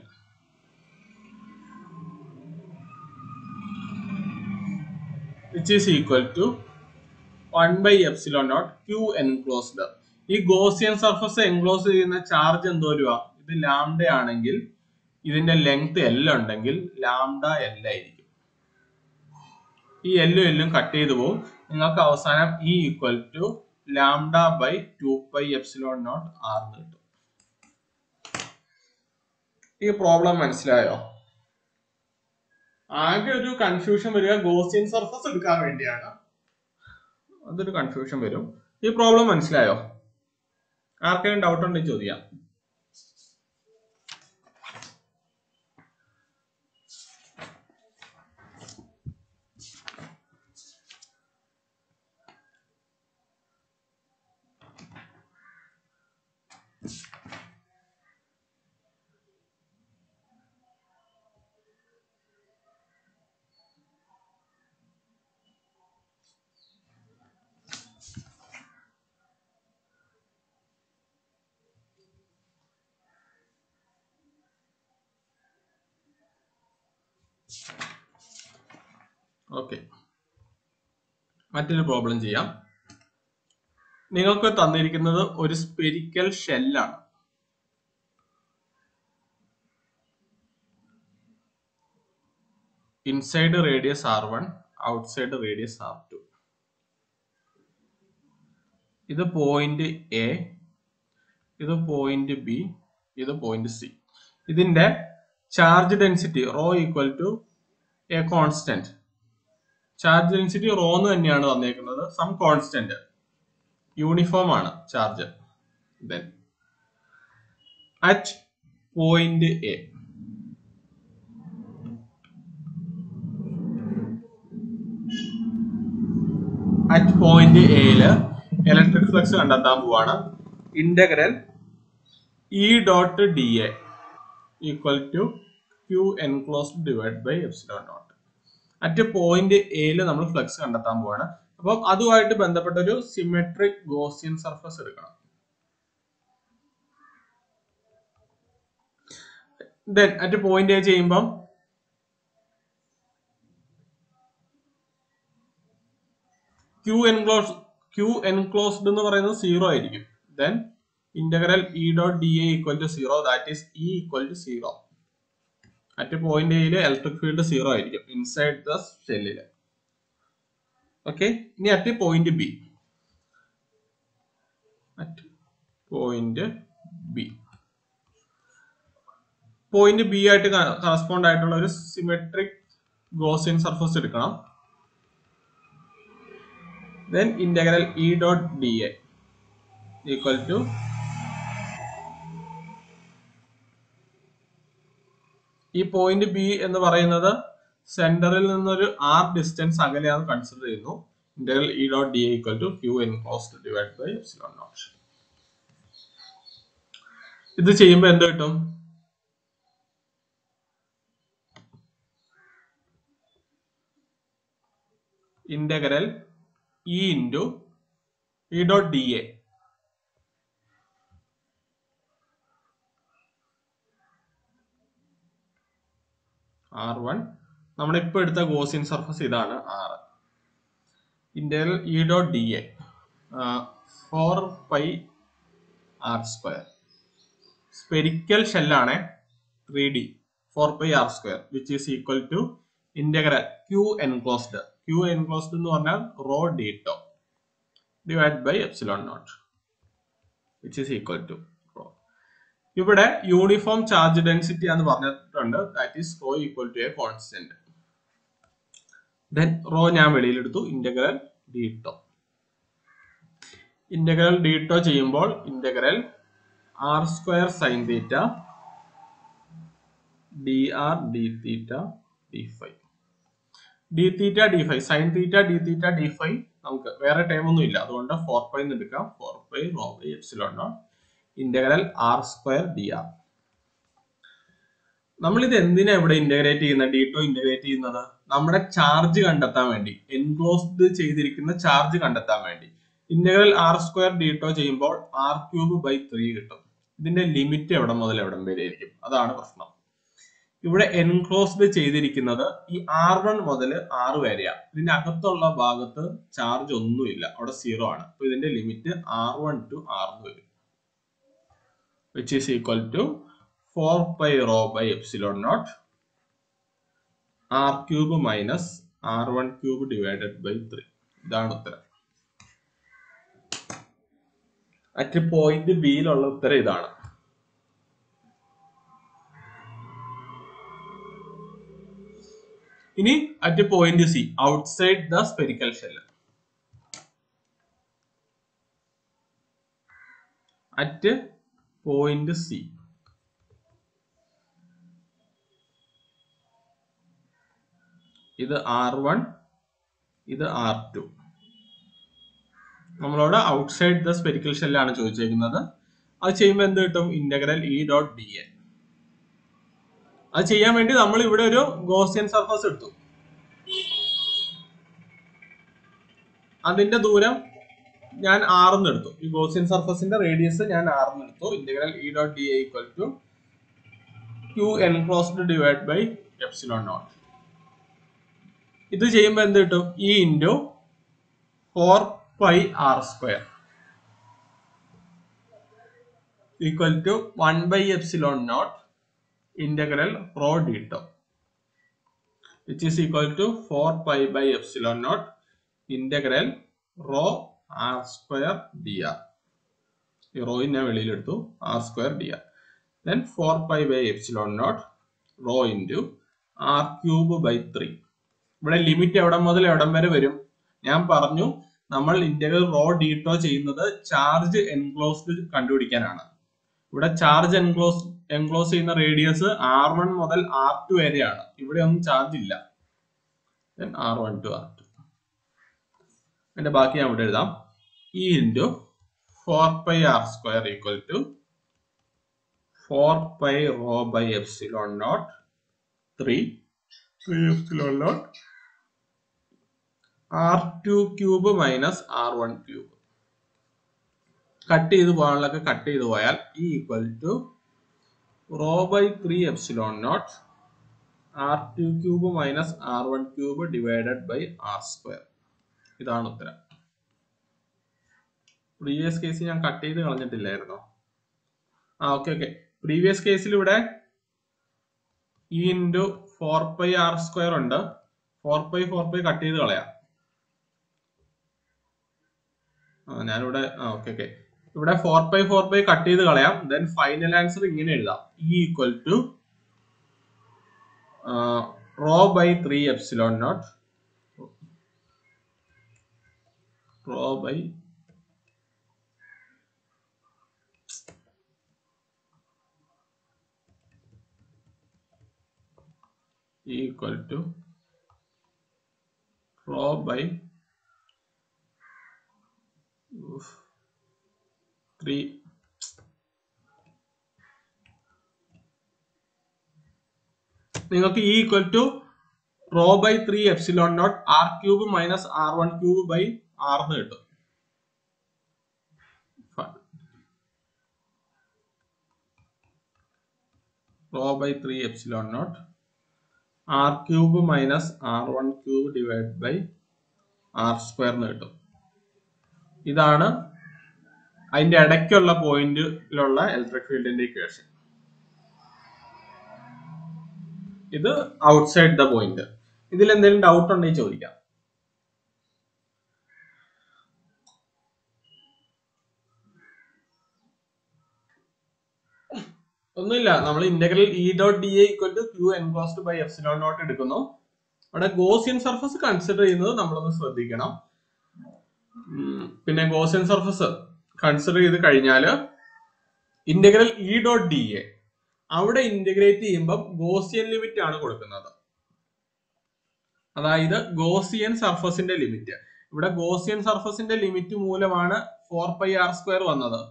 which is equal to one by epsilon naught Q enclosed ഈ Gaussian surface enclose ചെയ്യുന്ന charge എന്തോരുവാ ഇത് lambda ആണെങ്കിൽ ഇതിന്റെ ലെങ്ത് എൽ ഉണ്ടെങ്കിൽ ലാംഡ എൽ ആയിരിക്കും ഈ എല്ലും എല്ലും കട്ട് ചെയ്തു പോകും നിങ്ങൾക്ക് അവസാനം E equal to lambda by two pi epsilon naught R എന്ന് കിട്ടും ഈ പ്രോബ്ലം മനസ്സിലായോ ആകെ ഒരു കൺഫ്യൂഷൻ വരിക ഗോസിയൻ സർഫസ് എടുക്കാൻ വേണ്ടിയാണ് അതൊരു കൺഫ്യൂഷൻ വരും ഈ പ്രോബ്ലം മനസ്സിലായോ ആർക്കെങ്കിലും ഡൗട്ട് ഉണ്ടെങ്കിൽ ചോദിക്കാം ഓക്കെ മറ്റൊരു പ്രോബ്ലം ചെയ്യാം നിങ്ങൾക്ക് തന്നിരിക്കുന്നത് ഒരു സ്പെരിക്കൽ ഷെല്ലാണ് inside radius r one outside radius r two ഇത് പോയിന്റ് എ ഇത് പോയിന്റ് ബി ഇത് പോയിന്റ് സി ഇതിന്റെ charge density rho equal to a constant charge density rho എന്ന് തന്നെയാണ് തന്നേക്കുന്നത് സം കോൺസ്റ്റന്റ് യൂണിഫോം ആണ് charge then at point A at point എയില് electric flux കണ്ടെത്താൻ പോവാണ് integral E dot D A equal to Q enclosed divide by epsilon naught at point എയിൽ നമ്മൾ flux കണ്ടെത്താൻ പോവാണ് അപ്പം അതുമായിട്ട് ബന്ധപ്പെട്ട ഒരു സിമെട്രിക് ഗോസിയൻ സർഫസ് എടുക്കണം ദെൻ അറ്റ് പോയിന്റ് എ ചെയ്യുമ്പം ക്യൂ എൻക്ലോസ് ക്യൂ എൻക്ലോസ്ഡ് എന്ന് പറയുന്നത് സീറോ ആയിരിക്കും then integral E dot D A equal to zero that is E equal to zero at point എയിൽ ഇലക്ട്രിക് ഫീൽഡ് സീറോ ആയിരിക്കും inside the ഷെല്ലില് okay ഇനി at point B at point B point B ആയിട്ട് correspond ആയിട്ടുള്ള ഒരു symmetric Gaussian surface എടുക്കണം then integral e dot dA equal to ഈ point B എന്ന് പറയുന്നത് സെന്ററിൽ നിന്നൊരു ആർ ഡിസ്റ്റൻസ് അകലെയാണ് കൺസിഡർ ചെയ്യുന്നു integral E dot D equal to Q enclosed divide by epsilon naught ഇത് ചെയ്യുമ്പോൾ എന്ത് കിട്ടും integral E into E dot D A r one നമ്മളിപ്പോ എടുത്ത ഗോസിയൻ സർഫസ് ഇതാണ് r integral E dot D A four pi R square spherical ഷെല്ലാണ് three D four pi R square which is equal to integral Q enclosed q enclosed എന്ന് പറഞ്ഞാൽ rho d tau divide by epsilon naught which is equal to rho ഇവിടെ uniform charge density എന്ന് പറഞ്ഞിട്ടുണ്ട് that is rho equal to a constant then rho ഞാൻ വെളിയിലെടുത്തു integral d tau integral d tau ചെയ്യുമ്പോൾ integral r square sine theta D R D theta D phi d theta D phi sine theta D theta D phi നമുക്ക് വേറെ time ഒന്നും ഇല്ല അതുകൊണ്ട് four pi എന്ന് എടുക്കാം four pi rho by epsilon naught integral r square D r നമ്മൾ ഇത് എന്തിനാ ഇവിടെ ഇന്റഗ്രേറ്റ് ചെയ്യുന്നത് ഡി ടു ഇന്റഗ്രേറ്റ് ചെയ്യുന്നത് നമ്മുടെ ചാർജ് കണ്ടെത്താൻ വേണ്ടി എൻക്ലോസ്ഡ് ചെയ്തിരിക്കുന്ന ചാർജ് കണ്ടെത്താൻ വേണ്ടി integral r square d tau ചെയ്യുമ്പോൾ ആർ ക്യൂബ് ബൈ ത്രീ കിട്ടും ഇതിന്റെ ലിമിറ്റ് എവിടെ മുതൽ എവിടം വരെ ആയിരിക്കും അതാണ് പ്രശ്നം ഇവിടെ എൻക്ലോസ്ഡ് ചെയ്തിരിക്കുന്നത് ഈ ആർ വൺ മുതൽ ആറ് വരെയാണ് ഇതിന്റെ അകത്തുള്ള ഭാഗത്ത് ചാർജ് ഒന്നുമില്ല അവിടെ സീറോ ആണ് അപ്പൊ ഇതിന്റെ limit r one to r വരും which is equal to four pi rho by epsilon naught R cube minus R one cube divided by three ഇതാണ് ഉത്തരം അറ്റ് പോയിന്റ് ബിയിലുള്ള ഉത്തരം ഇതാണ് ഇനി at point C outside the spherical shell at point C ഇത് R one ഇത് R two നമ്മളോട് outside the spherical ഷെല്ലാണ് ചോദിച്ചേക്കുന്നത് അത് ചെയ്യുമ്പോൾ എന്ത് കിട്ടും integral E dot D A അത് ചെയ്യാൻ വേണ്ടി നമ്മൾ ഇവിടെ ഒരു ഗോസിയൻ സർഫസ് എടുത്തു അതിന്റെ ദൂരം ഞാൻ ആറിന്ന് എടുത്തു ഈ ഗോസിയൻ സർഫസിന്റെ റേഡിയസ് ഞാൻ ആറിന്ന് എടുത്തു integral E dot D equal to Q enclosed divide by epsilon naught ഇത് ചെയ്യുമ്പോൾ എന്ത് കിട്ടും E into four pi R square equal to one by epsilon naught integral rho deta which is equal to 4 pi by epsilon naught integral rho r square dr ഈ rho ഞാൻ വെളിയിലെടുത്തു r square D r then four pi by epsilon naught rho into r cube by three ഇവിടെ limit എവിടം മുതൽ എവിടം വരെ വരും ഞാൻ പറഞ്ഞു നമ്മൾ ഇന്റഗ്രൽ റോ ഡീറ്റോ ചെയ്യുന്നത് ചാർജ് എൻക്ലോസ്ഡ് കണ്ടുപിടിക്കാനാണ് ഇവിടെ ചാർജ് എൻക്ലോസ് എൻക്ലോസ് ചെയ്യുന്ന റേഡിയസ് ആർ വൺ മുതൽ ആർ ടു വരെയാണ് ഇവിടെ ഒന്നും ചാർജ് ഇല്ല r one to R two അതിന്റെ ബാക്കി ഞാൻ ഇവിടെ എഴുതാം E into four pi R square equal to four pi rho by epsilon naught three three epsilon naught r two cube minus R one cube cut ചെയ്ത് പോകാനുള്ളതൊക്കെ cut ചെയ്ത് പോയാൽ E equal to rho by three epsilon naught r two cube minus R one cube divided by R square ഇതാണ് ഉത്തരം previous കേസിൽ ഞാൻ cut ചെയ്ത് കളഞ്ഞിട്ടില്ലായിരുന്നോ ആ ഓക്കെ ഓക്കെ പ്രീവിയസ് കേസിൽ ഇവിടെ E into four pi R square ഉണ്ട് four pi four pi cut ചെയ്ത് കളയാം ആ ഞാനിവിടെ ആ ഓക്കെ ഓക്കെ ഇവിടെ four pi four pi cut ചെയ്ത് കളയാം ദെൻ ഫൈനൽ ആൻസർ ഇങ്ങനെ എഴുതാം E equal to rho by three epsilon naught rho by equal to rho by oof, 3 നിങ്ങൾക്ക് E equal to rho by three epsilon naught R cube minus R one cube by R എന്ന് കിട്ടും rho by three epsilon naught R cube minus R one cube divide by R square എന്ന് കിട്ടും ഇതാണ് അതിന്റെ ഇടയ്ക്കുള്ള പോയിന്റിലുള്ള electric ഫീൽഡിന്റെ equation ഇത് ഔട്ട്സൈഡ് ദ പോയിന്റ് ഇതിൽ എന്തെങ്കിലും ഡൗട്ട് ഉണ്ടെങ്കിൽ ചോദിക്കാം ഒന്നുമില്ല നമ്മൾ integral E dot D equal to Q enclosed by epsilon naught എടുക്കുന്നു അവിടെ ഗോസിയൻ സർഫസ് കൺസിഡർ ചെയ്യുന്നത് നമ്മളൊന്ന് ശ്രദ്ധിക്കണം ഉം, പിന്നെ ഗോസിയൻ സർഫസ് കൺസിഡർ ചെയ്ത് കഴിഞ്ഞാല് integral E dot D A അവിടെ ഇന്റഗ്രേറ്റ് ചെയ്യുമ്പോൾ ഗോസിയൻ ലിമിറ്റ് ആണ് കൊടുക്കുന്നത് അതായത് ഗോസിയൻ സർഫസിന്റെ ലിമിറ്റ് ഇവിടെ ഗോസിയൻ സർഫസിന്റെ ലിമിറ്റ് മൂലമാണ് ഫോർ പൈ ആർ സ്ക്വയർ വന്നത്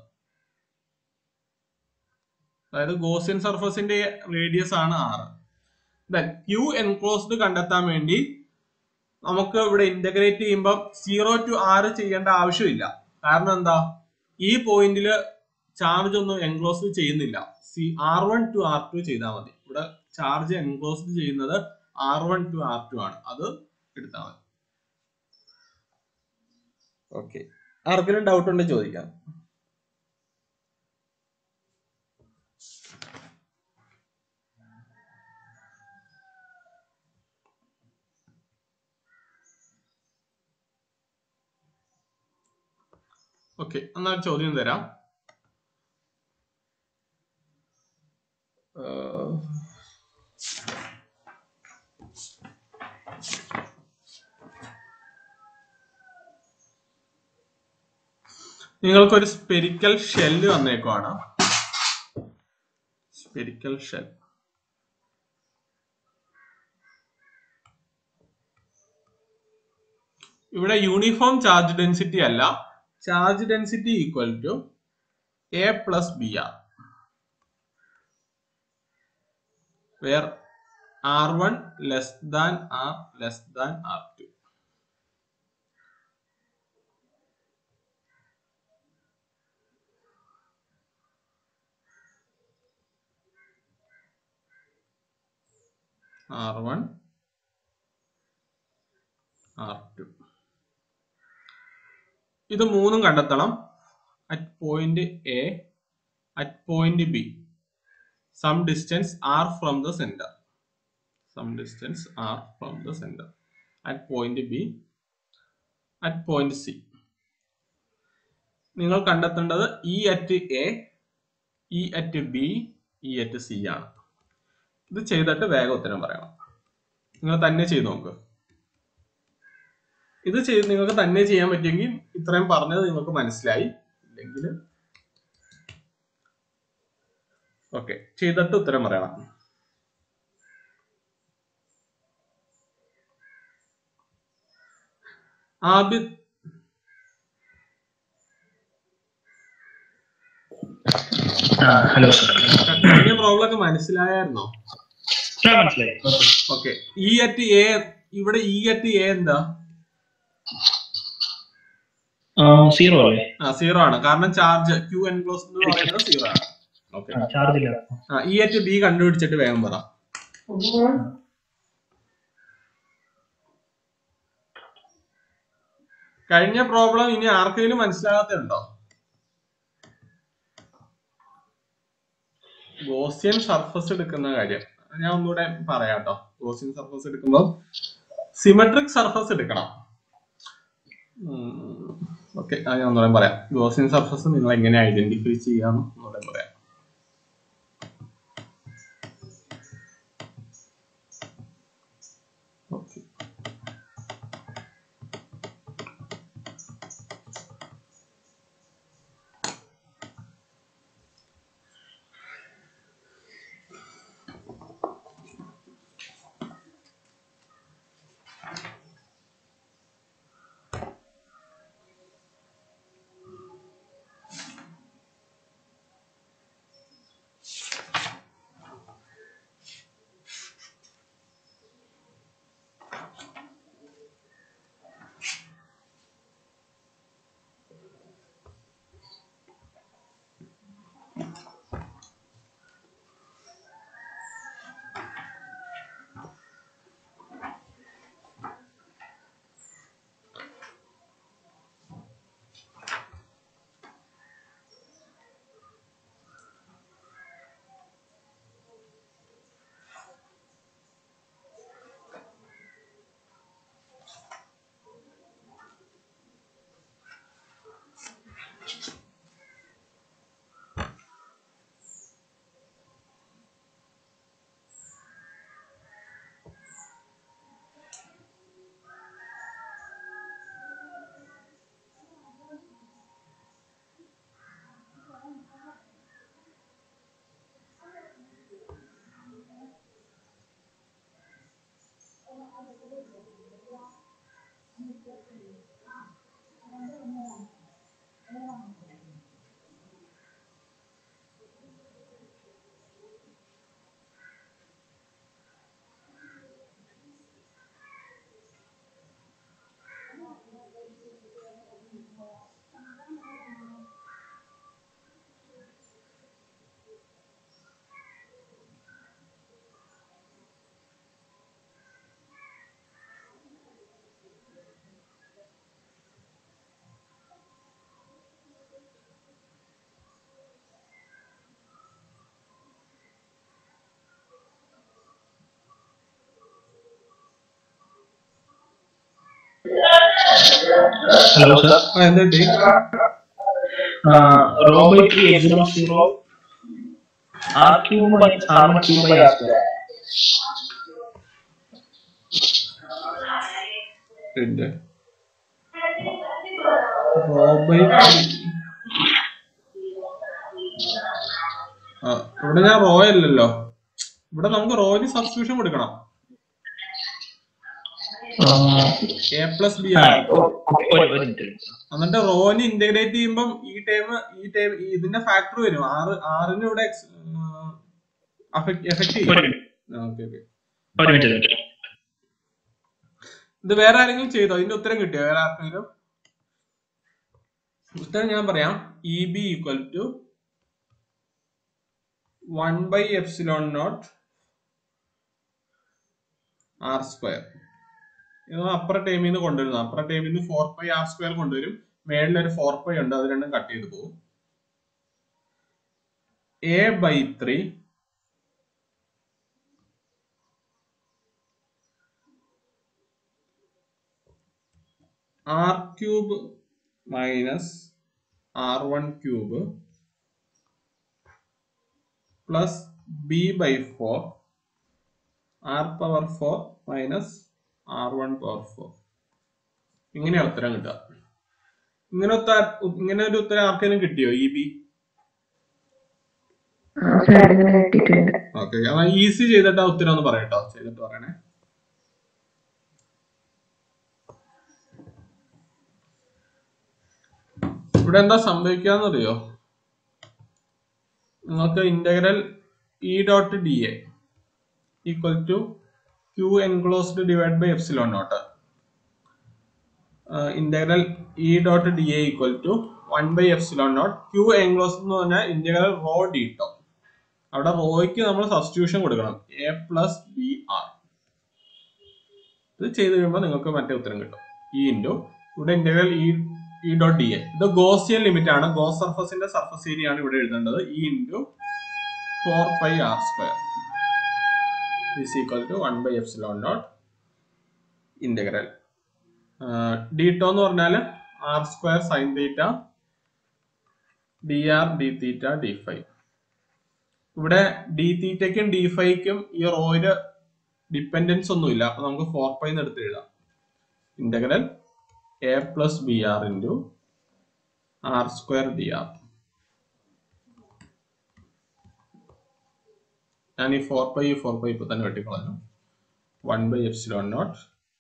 അതായത് ഗോസിയൻ സർഫസിന്റെ റേഡിയസ് ആണ് ആറ് ദെൻ ക്യൂ എൻക്ലോസ്ഡ് കണ്ടെത്താൻ വേണ്ടി നമുക്ക് ഇവിടെ ഇന്റഗ്രേറ്റ് ചെയ്യുമ്പോൾ സീറോ ടു ആറ് ചെയ്യേണ്ട ആവശ്യമില്ല കാരണം എന്താ ഈ പോയിന്റിൽ ചാർജ് ഒന്നും എൻക്ലോസ്ഡ് ചെയ്യുന്നില്ല C R one to R two ചെയ്താൽ മതി ഇവിടെ ചാർജ് എൻക്ലോസ്ഡ് ചെയ്യുന്നത് R one to R two ആണ് അത് എടുത്താൽ മതി ഓക്കെ ആർക്കെങ്കിലും ഡൗട്ട് ഉണ്ടെങ്കിൽ ചോദിക്കാം ഓക്കെ എന്നാ ഒരു ചോദ്യം തരാം ഏഹ്, നിങ്ങൾക്കൊരു സ്പെരിക്കൽ ഷെല്ല് വന്നേക്കുവാണ് സ്പെരിക്കൽ ഷെൽ ഇവിടെ യൂണിഫോം ചാർജ് ഡെൻസിറ്റി അല്ല charge density equal to A plus B R where R one less than R less than R two R one R two ഇത് മൂന്നും കണ്ടെത്തണം at point A at point B some distance R from the center some distance R from the center at point B at point C നിങ്ങൾ കണ്ടെത്തേണ്ടത് E at A E at B E at C ആണ് ഇത് ചെയ്തിട്ട് വേഗം ഉത്തരം പറയണം നിങ്ങൾ തന്നെ ചെയ്ത് നോക്ക് ഇത് ചെയ്ത് നിങ്ങൾക്ക് തന്നെ ചെയ്യാൻ പറ്റുമെങ്കിൽ ഇത്രയും പറഞ്ഞത് നിങ്ങൾക്ക് മനസ്സിലായി ഇല്ലെങ്കിൽ ഓക്കെ ചെയ്തിട്ട് ഉത്തരം പറയണം ആദ്യ ആ ഹലോ സർ കഴിഞ്ഞ പ്രോബ്ലം ഒക്കെ മനസ്സിലായായിരുന്നോ ആ മനസ്സിലായി ഓക്കെ ഇ അറ്റ് എ ഇവിടെ ഇ അറ്റ് എ എന്താ സീറോ അല്ലേ ആ സീറോ ആണ് കാരണം ചാർജ് ക്യൂ എൻക്ലോസ് എന്ന് പറയുന്നത് സീറോ ആണ് ഓക്കെ ചാർജ് ഇല്ല ആ ഇ അറ്റ് ബി കണ്ടുപിടിച്ചിട്ട് വേഗം പറ കഴിഞ്ഞ പ്രോബ്ലം ഇനി ആർക്കെങ്കിലും മനസ്സിലാകാത്തുണ്ടോ ഗോസിയൻ സർഫസ് എടുക്കുന്ന കാര്യം ഞാൻ ഒന്നുകൂടെ പറയാം കേട്ടോ ഗോസിയൻ സർഫസ് എടുക്കുമ്പോൾ സിമെട്രിക് സർഫസ് എടുക്കണം ഓക്കെ അത് ഞാൻ ഒന്നുകൂടെ പറയാം ഗോസിയൻ സർഫസ് നിങ്ങൾ എങ്ങനെ ഐഡന്റിഫൈ ചെയ്യാന്ന് ഒന്നുകൂടെ പറയാം ഓക്കെ ഹലോ സർ ആ എന്തുണ്ട് rho by three epsilon zero R cube by R one cube by R square ഉണ്ട് റോബൈ ആ ഇവിടെ ഞാൻ റോ അല്ലല്ലോ ഇവിടെ നമുക്ക് റോയിന് സബ്സ്റ്റിറ്റ്യൂഷൻ കൊടുക്കണം എ പ്ലസ് ബി ആണ് ഒരു മിനിറ്റ് എന്നിട്ട് റോന് ഇന്റഗ്രേറ്റ് ചെയ്യുമ്പം ഈ ടൈം ഈ ടൈം ഇതിന്റെ ഫാക്ടർ വരും ആറ് ആറിന് ഇവിടെ എഫക്ട് ചെയ്യും ഒരു മിനിറ്റ് ഓക്കെ ഓക്കെ ഒരു മിനിറ്റ് ഒരു മിനിറ്റ് ഇത് വേറെ ആരെങ്കിലും ചെയ്തോ ഇതിന്റെ ഉത്തരം കിട്ടിയോ വേറെ ആർക്കെങ്കിലും ഉത്തരം ഞാൻ പറയാം E B equal to one by epsilon naught R square ഇത് അപ്പുറ ടൈമിൽ നിന്ന് കൊണ്ടുവരുന്നു അപ്പുറ ടൈമിൽ നിന്ന് ഫോർ പൈ ആർ സ്ക്വയർ കൊണ്ടുവരും മേളിൽ ഒരു ഫോർ പൈ ഉണ്ട് അത് രണ്ടും കട്ട് ചെയ്ത് പോകും A by three R cube minus R one cube plus B by four R power four minus R one power four ഇങ്ങനെയാ ഉത്തരം കിട്ടുക ഇങ്ങനെ ഉത്ത- ഇങ്ങനെ ഒരു ഉത്തരം ആർക്കെങ്കിലും കിട്ടിയോ ഇ ബി സാർ ഇങ്ങനെ കിട്ടിയിട്ടുണ്ട് ഓക്കെ ഈസി ചെയ്തിട്ട് ആ ഉത്തരം ഒന്ന് പറയട്ടോ ചെയ്തിട്ട് പറയണേ ഇവിടെ എന്താ സംഭവിക്കാന്നറിയോ നിങ്ങൾക്ക് integral E dot D A equal to Q enclosed divide by epsilon naught integral E dot D A equal to one by epsilon naught Q enclosed എന്ന് പറഞ്ഞാൽ ഇന്റഗ്രൽ റോ ഡി ടോ അവിടെ റോയ്ക്ക് നമ്മൾ സബ്സ്റ്റിറ്റ്യൂഷൻ കൊടുക്കണം A plus B R ഇത് ചെയ്ത് കഴിയുമ്പോൾ നിങ്ങൾക്ക് മറ്റേ ഉത്തരം കിട്ടും ഇ ഇൻറ്റു ഇവിടെ integral E E dot D A ഇത് ഗോസിയൻ ലിമിറ്റ് ആണ് ഗോസ് സർഫസിന്റെ സർഫസ് ഏരിയ ആണ് ഇവിടെ എഴുതേണ്ടത് E into four pi R square is equal to 1 by epsilon naught integral D tau എന്ന് പറഞ്ഞാൽ R square sine theta D R D theta D phi ഇവിടെ D തീറ്റയ്ക്കും D ഫൈക്കും ഈ റോയില് ഡിപ്പെൻഡൻസ് ഒന്നുമില്ല അപ്പൊ നമുക്ക് ഫോർ പൈ എന്ന് എടുത്ത് എഴുതാം integral A plus B R into R square D R ഞാൻ ഈ ഫോർ പൈ ഫോർ പൈ ഇപ്പൊ തന്നെ വെട്ടിക്കളഞ്ഞു one by epsilon naught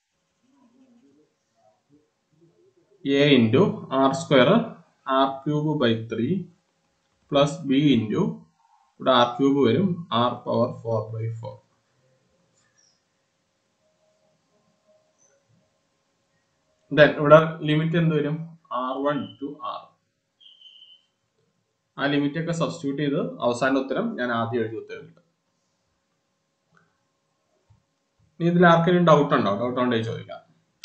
A into R square R cube by three plus B into ഇവിടെ R cube വരും R power four by four then ഇവിടെ limit എന്ത് വരും ആർ വൺ ടു ആർ ആ limit ഒക്കെ സബ്സ്റ്റിറ്റ്യൂട്ട് ചെയ്ത് അവസാന ഉത്തരം ഞാൻ ആദ്യം എഴുതിയ ഉത്തരം കിട്ടും ഇനി ഇതിൽ ആർക്കെങ്കിലും ഡൗട്ട് ഉണ്ടോ ഡൗട്ട് ഉണ്ടെങ്കിൽ ചോദിക്കാം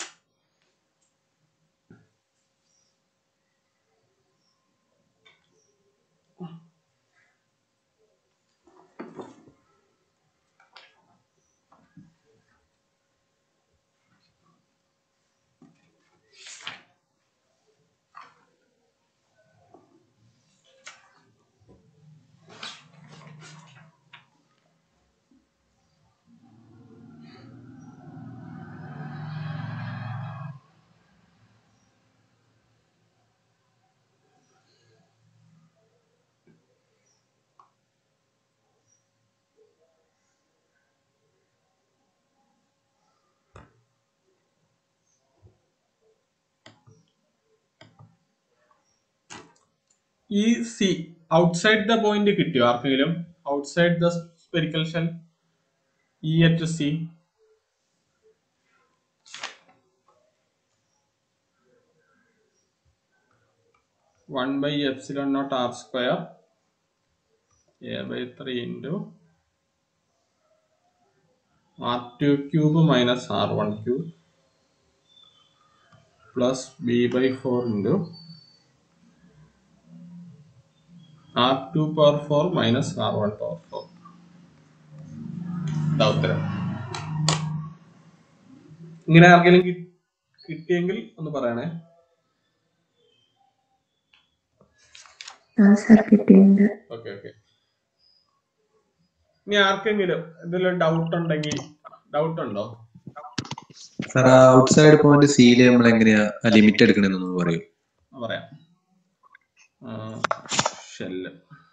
ഈ സി ഔട്ട്സൈഡ് ദ പോയിന്റ് കിട്ടിയോ ആർക്കെങ്കിലും outside the spherical shell E at C one by epsilon naught R square A by three into R two cube minus R one cube plus B by four into R two power four minus R one power four ഇതാ ഉത്തരം ഇങ്ങനെ ആർക്കെങ്കിലും കി- കിട്ടിയെങ്കിൽ ഒന്ന് പറയണേ ആ sir കിട്ടിയിട്ടുണ്ട് okay okay ഇനി ആർക്കെങ്കിലും എന്തെങ്കിലും ഡൗട്ട് ഉണ്ടെങ്കിൽ ഡൗട്ട് ഉണ്ടോ സാർ ആ ഔട്ട്സൈഡ് പോയിന്റ് സിയില് നമ്മൾ എങ്ങനെയാ ലിമിറ്റ് എടുക്കണെന്നൊന്ന് പറയൂ ആ, പറയാം ഷെല്ല്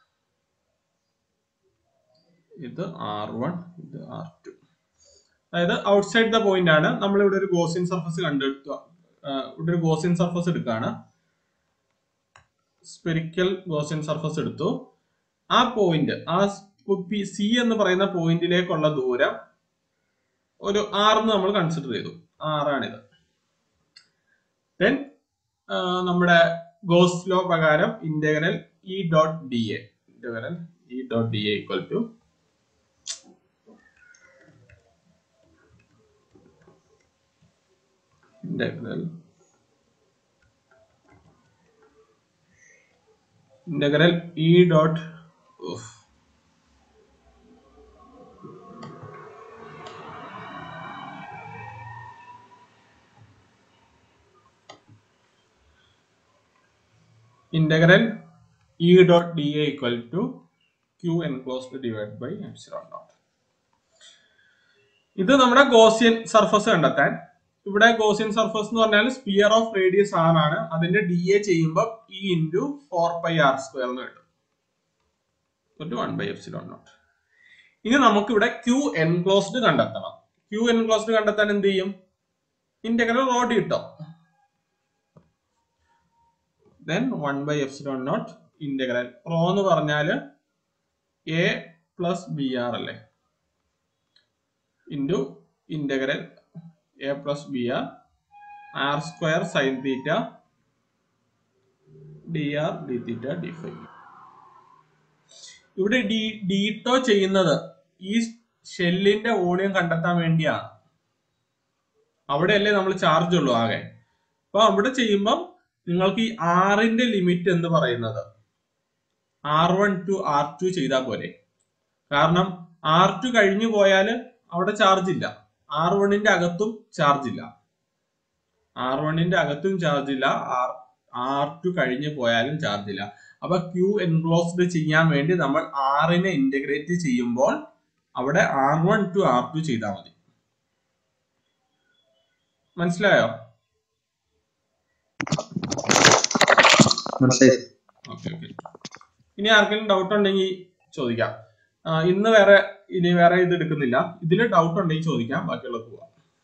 ഇത് ആർ വൺ ഇത് ആർ ടു അതായത് ഔട്ട്സൈഡ് ദ പോയിന്റ് ആണ് നമ്മൾ ഇവിടെ ഒരു ഗോസിൻ സർഫസ് കണ്ടെടുത്തു ആ, ഇവിടെ ഒരു ഗോസിൻ സർഫസ് എടുക്കുകയാണ് സ്പെരിക്കൽ ഗോസിൻ സർഫസ് എടുത്തു ആ പോയിന്റ് ആ സി എന്ന് പറയുന്ന പോയിന്റിലേക്കുള്ള ദൂരം ഒരു ആറെന്ന് നമ്മൾ കൺസിഡർ ചെയ്തു ആറാണിത് ദെൻ നമ്മുടെ ഗോസ് ലോ പ്രകാരം integral E dot D A integral E dot D A equal to integral integral E dot integral E dot D A equal to Q enclosed divide by epsilon naught ഇത് നമ്മുടെ Gaussian surface കണ്ടെത്താൻ ഇവിടെ Gaussian surface എന്ന് പറഞ്ഞാൽ sphere of radius R ആണ് അതിന്റെ D A ചെയ്യുമ്പോൾ E into four pi R square എന്ന് കിട്ടും വൺ ബൈ എപ്സിലോൺ നോട്ട് ഇനി നമുക്ക് ഇവിടെ ക്യൂ എൻക്ലോസ്ഡ് കണ്ടെത്തണം ക്യൂ എൻക്ലോസ്ഡ് കണ്ടെത്താൻ എന്ത് ചെയ്യും ഇന്റഗ്രൽ റോഡ് കിട്ടും then one by epsilon naught integral rho എന്ന് പറഞ്ഞാല് എ പ്ലസ് ബി ആർ അല്ലേ into integral A plus B R R square sine theta D R D theta D phi ഇവിടെ D ditto ചെയ്യുന്നത് ഈ ഷെല്ലിന്റെ volume കണ്ടെത്താൻ വേണ്ടിയാണ് അവിടെയല്ലേ നമ്മൾ ചാർജ് ഉള്ളൂ ആകെ അപ്പൊ അവിടെ ചെയ്യുമ്പം നിങ്ങൾക്ക് ഈ ആറിന്റെ ലിമിറ്റ് എന്ന് പറയുന്നത് R one to R two ചെയ്താൽ പോരെ കാരണം ആർ ടു കഴിഞ്ഞു പോയാൽ അവിടെ ചാർജ് ഇല്ല ആർ വണ്ണിന്റെ അകത്തും ചാർജ് ഇല്ല ആർ വണ്ണിന്റെ അകത്തും ചാർജ് ഇല്ല ആർ ആർ ടു കഴിഞ്ഞു പോയാലും ചാർജ് ഇല്ല അപ്പൊ ക്യൂ എൻക്ലോസ്ഡ് ചെയ്യാൻ വേണ്ടി നമ്മൾ ആറിനെ ഇന്റഗ്രേറ്റ് ചെയ്യുമ്പോൾ അവിടെ R one to R two ചെയ്താൽ മതി മനസ്സിലായോ മനസ്സിലായി ഓക്കെ ഓക്കെ ഇനി ആർക്കെങ്കിലും ഡൗട്ട് ഉണ്ടെങ്കിൽ ചോദിക്കാം ആ, ഇന്ന് വേറെ ഇനി വേറെ ഇത് എടുക്കുന്നില്ല ഇതിൽ ഡൗട്ട് ഉണ്ടെങ്കിൽ ചോദിക്കാം ബാക്കിയുള്ളത് പോവാം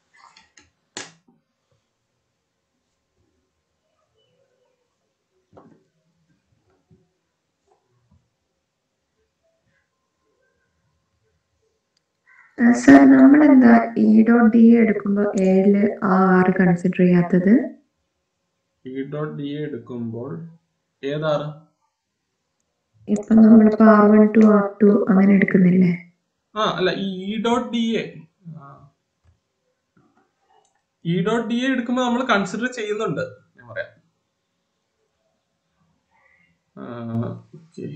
സർ നമ്മളെന്താ ഇ ഡോട്ട് ഡി എടുക്കുമ്പോ ഏഴില് ആ ആറ് കൺസിഡർ ചെയ്യാത്തത് ഇ ഡോട്ട് ഡി എടുക്കുമ്പോൾ ഏതാറ് ഇപ്പൊ നമ്മളിപ്പോ R one to R two അങ്ങനെ എടുക്കുന്നില്ലേ ആ അല്ല ഈ E dot D A E dot D A എടുക്കുമ്പോൾ നമ്മൾ കൺസിഡർ ചെയ്യുന്നുണ്ട് ഞാൻ പറയാം okay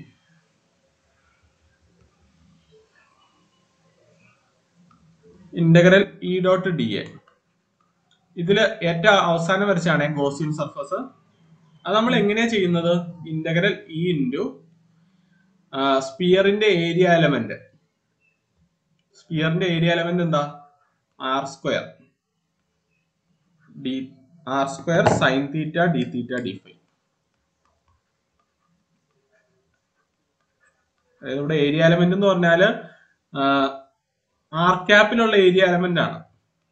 integral E dot D A ഇതില് ഏറ്റവും അവസാനം വരച്ചാണ് ഗോസിയൻ സർഫസ് അത് നമ്മൾ എങ്ങനെയാ ചെയ്യുന്നത് ഇന്റഗ്രൽ ഇ ഇൻറ്റു സ്പിയറിന്റെ ഏരിയ എലമെന്റ് സ്പിയറിന്റെ ഏരിയ എലമെന്റ് എന്താ R square D R square sine theta D theta D phi അതായത് ഇവിടെ ഏരിയ എലമെന്റ് എന്ന് പറഞ്ഞാല് ആർ ക്യാപ്പിലുള്ള ഏരിയ എലമെന്റ് ആണ്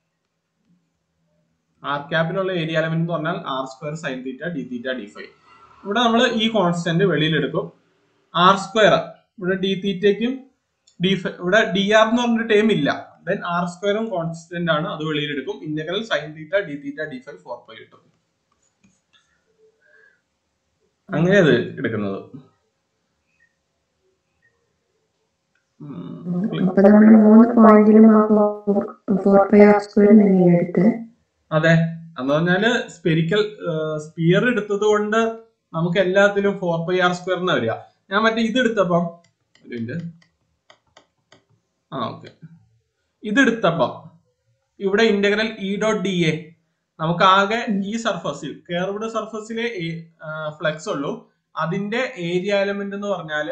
ആർ ക്യാപ്പിലുള്ള ഏരിയ എലമെന്റ് എന്ന് പറഞ്ഞാൽ R square sine theta D theta D phi ഇവിടെ നമ്മൾ ഈ കോൺസ്റ്റന്റ് വെളിയിലെടുക്കും ആർ സ്ക്വയർ ഇവിടെ ഡി തീറ്റയ്ക്കും ഡി ഇവിടെ ഡി ആർ എന്ന് പറഞ്ഞൊരു ടേം ഇല്ല ദെൻ ആർ സ്ക്വയറും കോൺസ്റ്റന്റ് ആണ് അത് വെളിയിലെടുക്കും integral sine theta D theta D phi four phi കിട്ടും അങ്ങനെ അത് എടുക്കുന്നത് ഉം. അപ്പൊ നമ്മൾ മൂന്ന് പോയിന്റിലും ആ ഫോർ ഫൈവ് ആർ സ്ക്വയർ തന്നെ എടുത്ത് അതെ എന്ന് പറഞ്ഞാല് സ്പെരിക്കൽ സ്പിയർ എടുത്തത് കൊണ്ട് നമുക്ക് എല്ലാത്തിലും ഫോർ പൈ ആർ സ്ക്വയർ എന്ന് വരിക ഞാൻ മറ്റേ ഇത് എടുത്തപ്പം ഒരു മിനിറ്റ് ആ ഓക്കെ ഇത് എടുത്തപ്പം ഇവിടെ integral E dot D A നമുക്ക് ആകെ ഈ സർഫസിൽ കേർവ്ഡ് സർഫസിലെ ഫ്ലെക്സ് ഉള്ളൂ അതിന്റെ ഏരിയ എലമെന്റ് എന്ന് പറഞ്ഞാല്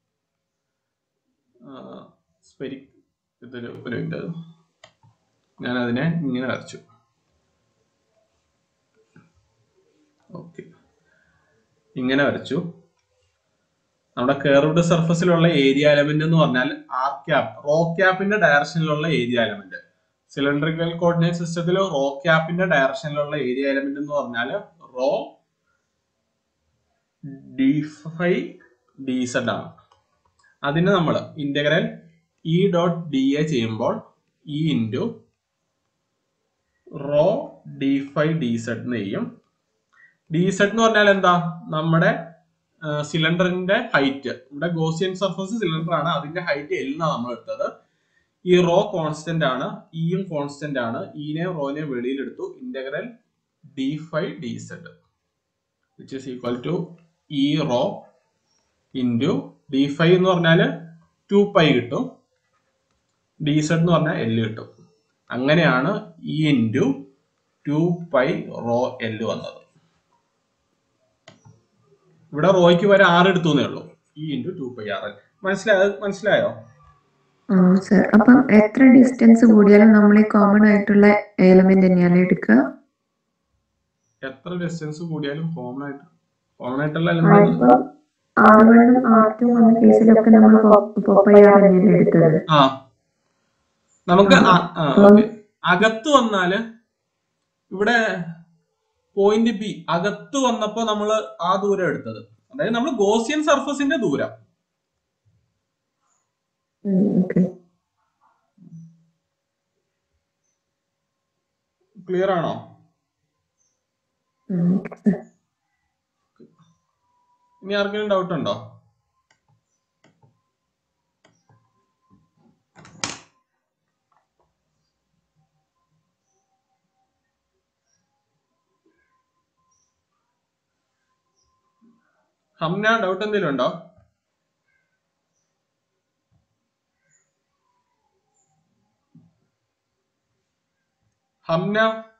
സ്പെരി ഇതൊരു ഒരു മിനിറ്റ് ഞാൻ അതിനെ ഇങ്ങനെ വരച്ചു ഓക്കെ ഇങ്ങനെ വരച്ചു നമ്മുടെ കേർവ്ഡ് സർഫസിലുള്ള ഏരിയ എലമെന്റ് എന്ന് പറഞ്ഞാൽ ആർ ക്യാപ് റോ ക്യാപ്പിന്റെ ഡയറക്ഷനിലുള്ള ഏരിയ എലമെന്റ് സിലിണ്ടറിക്കൽ കോർഡിനേറ്റ് സിസ്റ്റത്തിൽ റോ ക്യാപ്പിന്റെ ഡയറക്ഷനിലുള്ള ഏരിയ എലമെന്റ് എന്ന് പറഞ്ഞാൽ rho D phi D Z ആണ് അതിന് നമ്മൾ integral E dot D A ചെയ്യുമ്പോൾ E into rho D phi D Z എന്ന് ചെയ്യും ഡി സെഡ് എന്ന് പറഞ്ഞാൽ എന്താ നമ്മുടെ സിലിണ്ടറിന്റെ ഹൈറ്റ് ഇവിടെ ഗോസിയൻ സർഫസ് സിലിണ്ടർ ആണ് അതിന്റെ ഹൈറ്റ് എൽ എന്നാണ് നമ്മൾ എടുത്തത് ഈ റോ കോൺസ്റ്റന്റ് ആണ് ഇയും കോൺസ്റ്റന്റ് ആണ് ഇനെയും റോനെയും വെളിയിലെടുത്തു integral D phi D Z which is equal to E rho into D phi എന്ന് പറഞ്ഞാൽ ടു പൈ കിട്ടും ഡി സെഡ് എന്ന് പറഞ്ഞാൽ എൽ കിട്ടും അങ്ങനെയാണ് E into two pi rho L വന്നത് ഇവിടെ റോയ്ക്ക് വരെ ആറ് എടുത്തു എന്നേ ഉള്ളൂ E into two pi R L മനസ്സിലായോ മനസ്സിലായോ ആ സർ അപ്പം എത്ര ഡിസ്റ്റൻസ് കൂടിയാലും നമ്മൾ ഈ കോമൺ ആയിട്ടുള്ള എലമെന്റ് തന്നെയാണ് എടുക്കുക എത്ര ഡിസ്റ്റൻസ് കൂടിയാലും കോമൺ ആയിട്ട് കോമൺ ആയിട്ടുള്ള ആ, element ഇപ്പൊ ആർ വണ്ണും ആർ ടു വന്ന കേസിലൊക്കെ നമ്മൾ പോപ്പൈ ആർ തന്നെയല്ലേ എടുത്തത് ആ നമുക്ക് ആ- ആ, okay. അകത്ത് വന്നാല് ഇവിടെ പോയിന്റ് ബി അകത്ത് വന്നപ്പോ നമ്മൾ ആ ദൂരം എടുത്തത് അതായത് നമ്മൾ ഗോസിയൻ സർഫസിന്റെ ദൂരം ഓക്കെ ക്ലിയർ ആണോ ഓക്കെ സർ ഇനി ആർക്കെങ്കിലും ഡൗട്ട് ഉണ്ടോ ഹംന ഡൗട്ട് എന്തെങ്കിലും ഉണ്ടോ ഹംന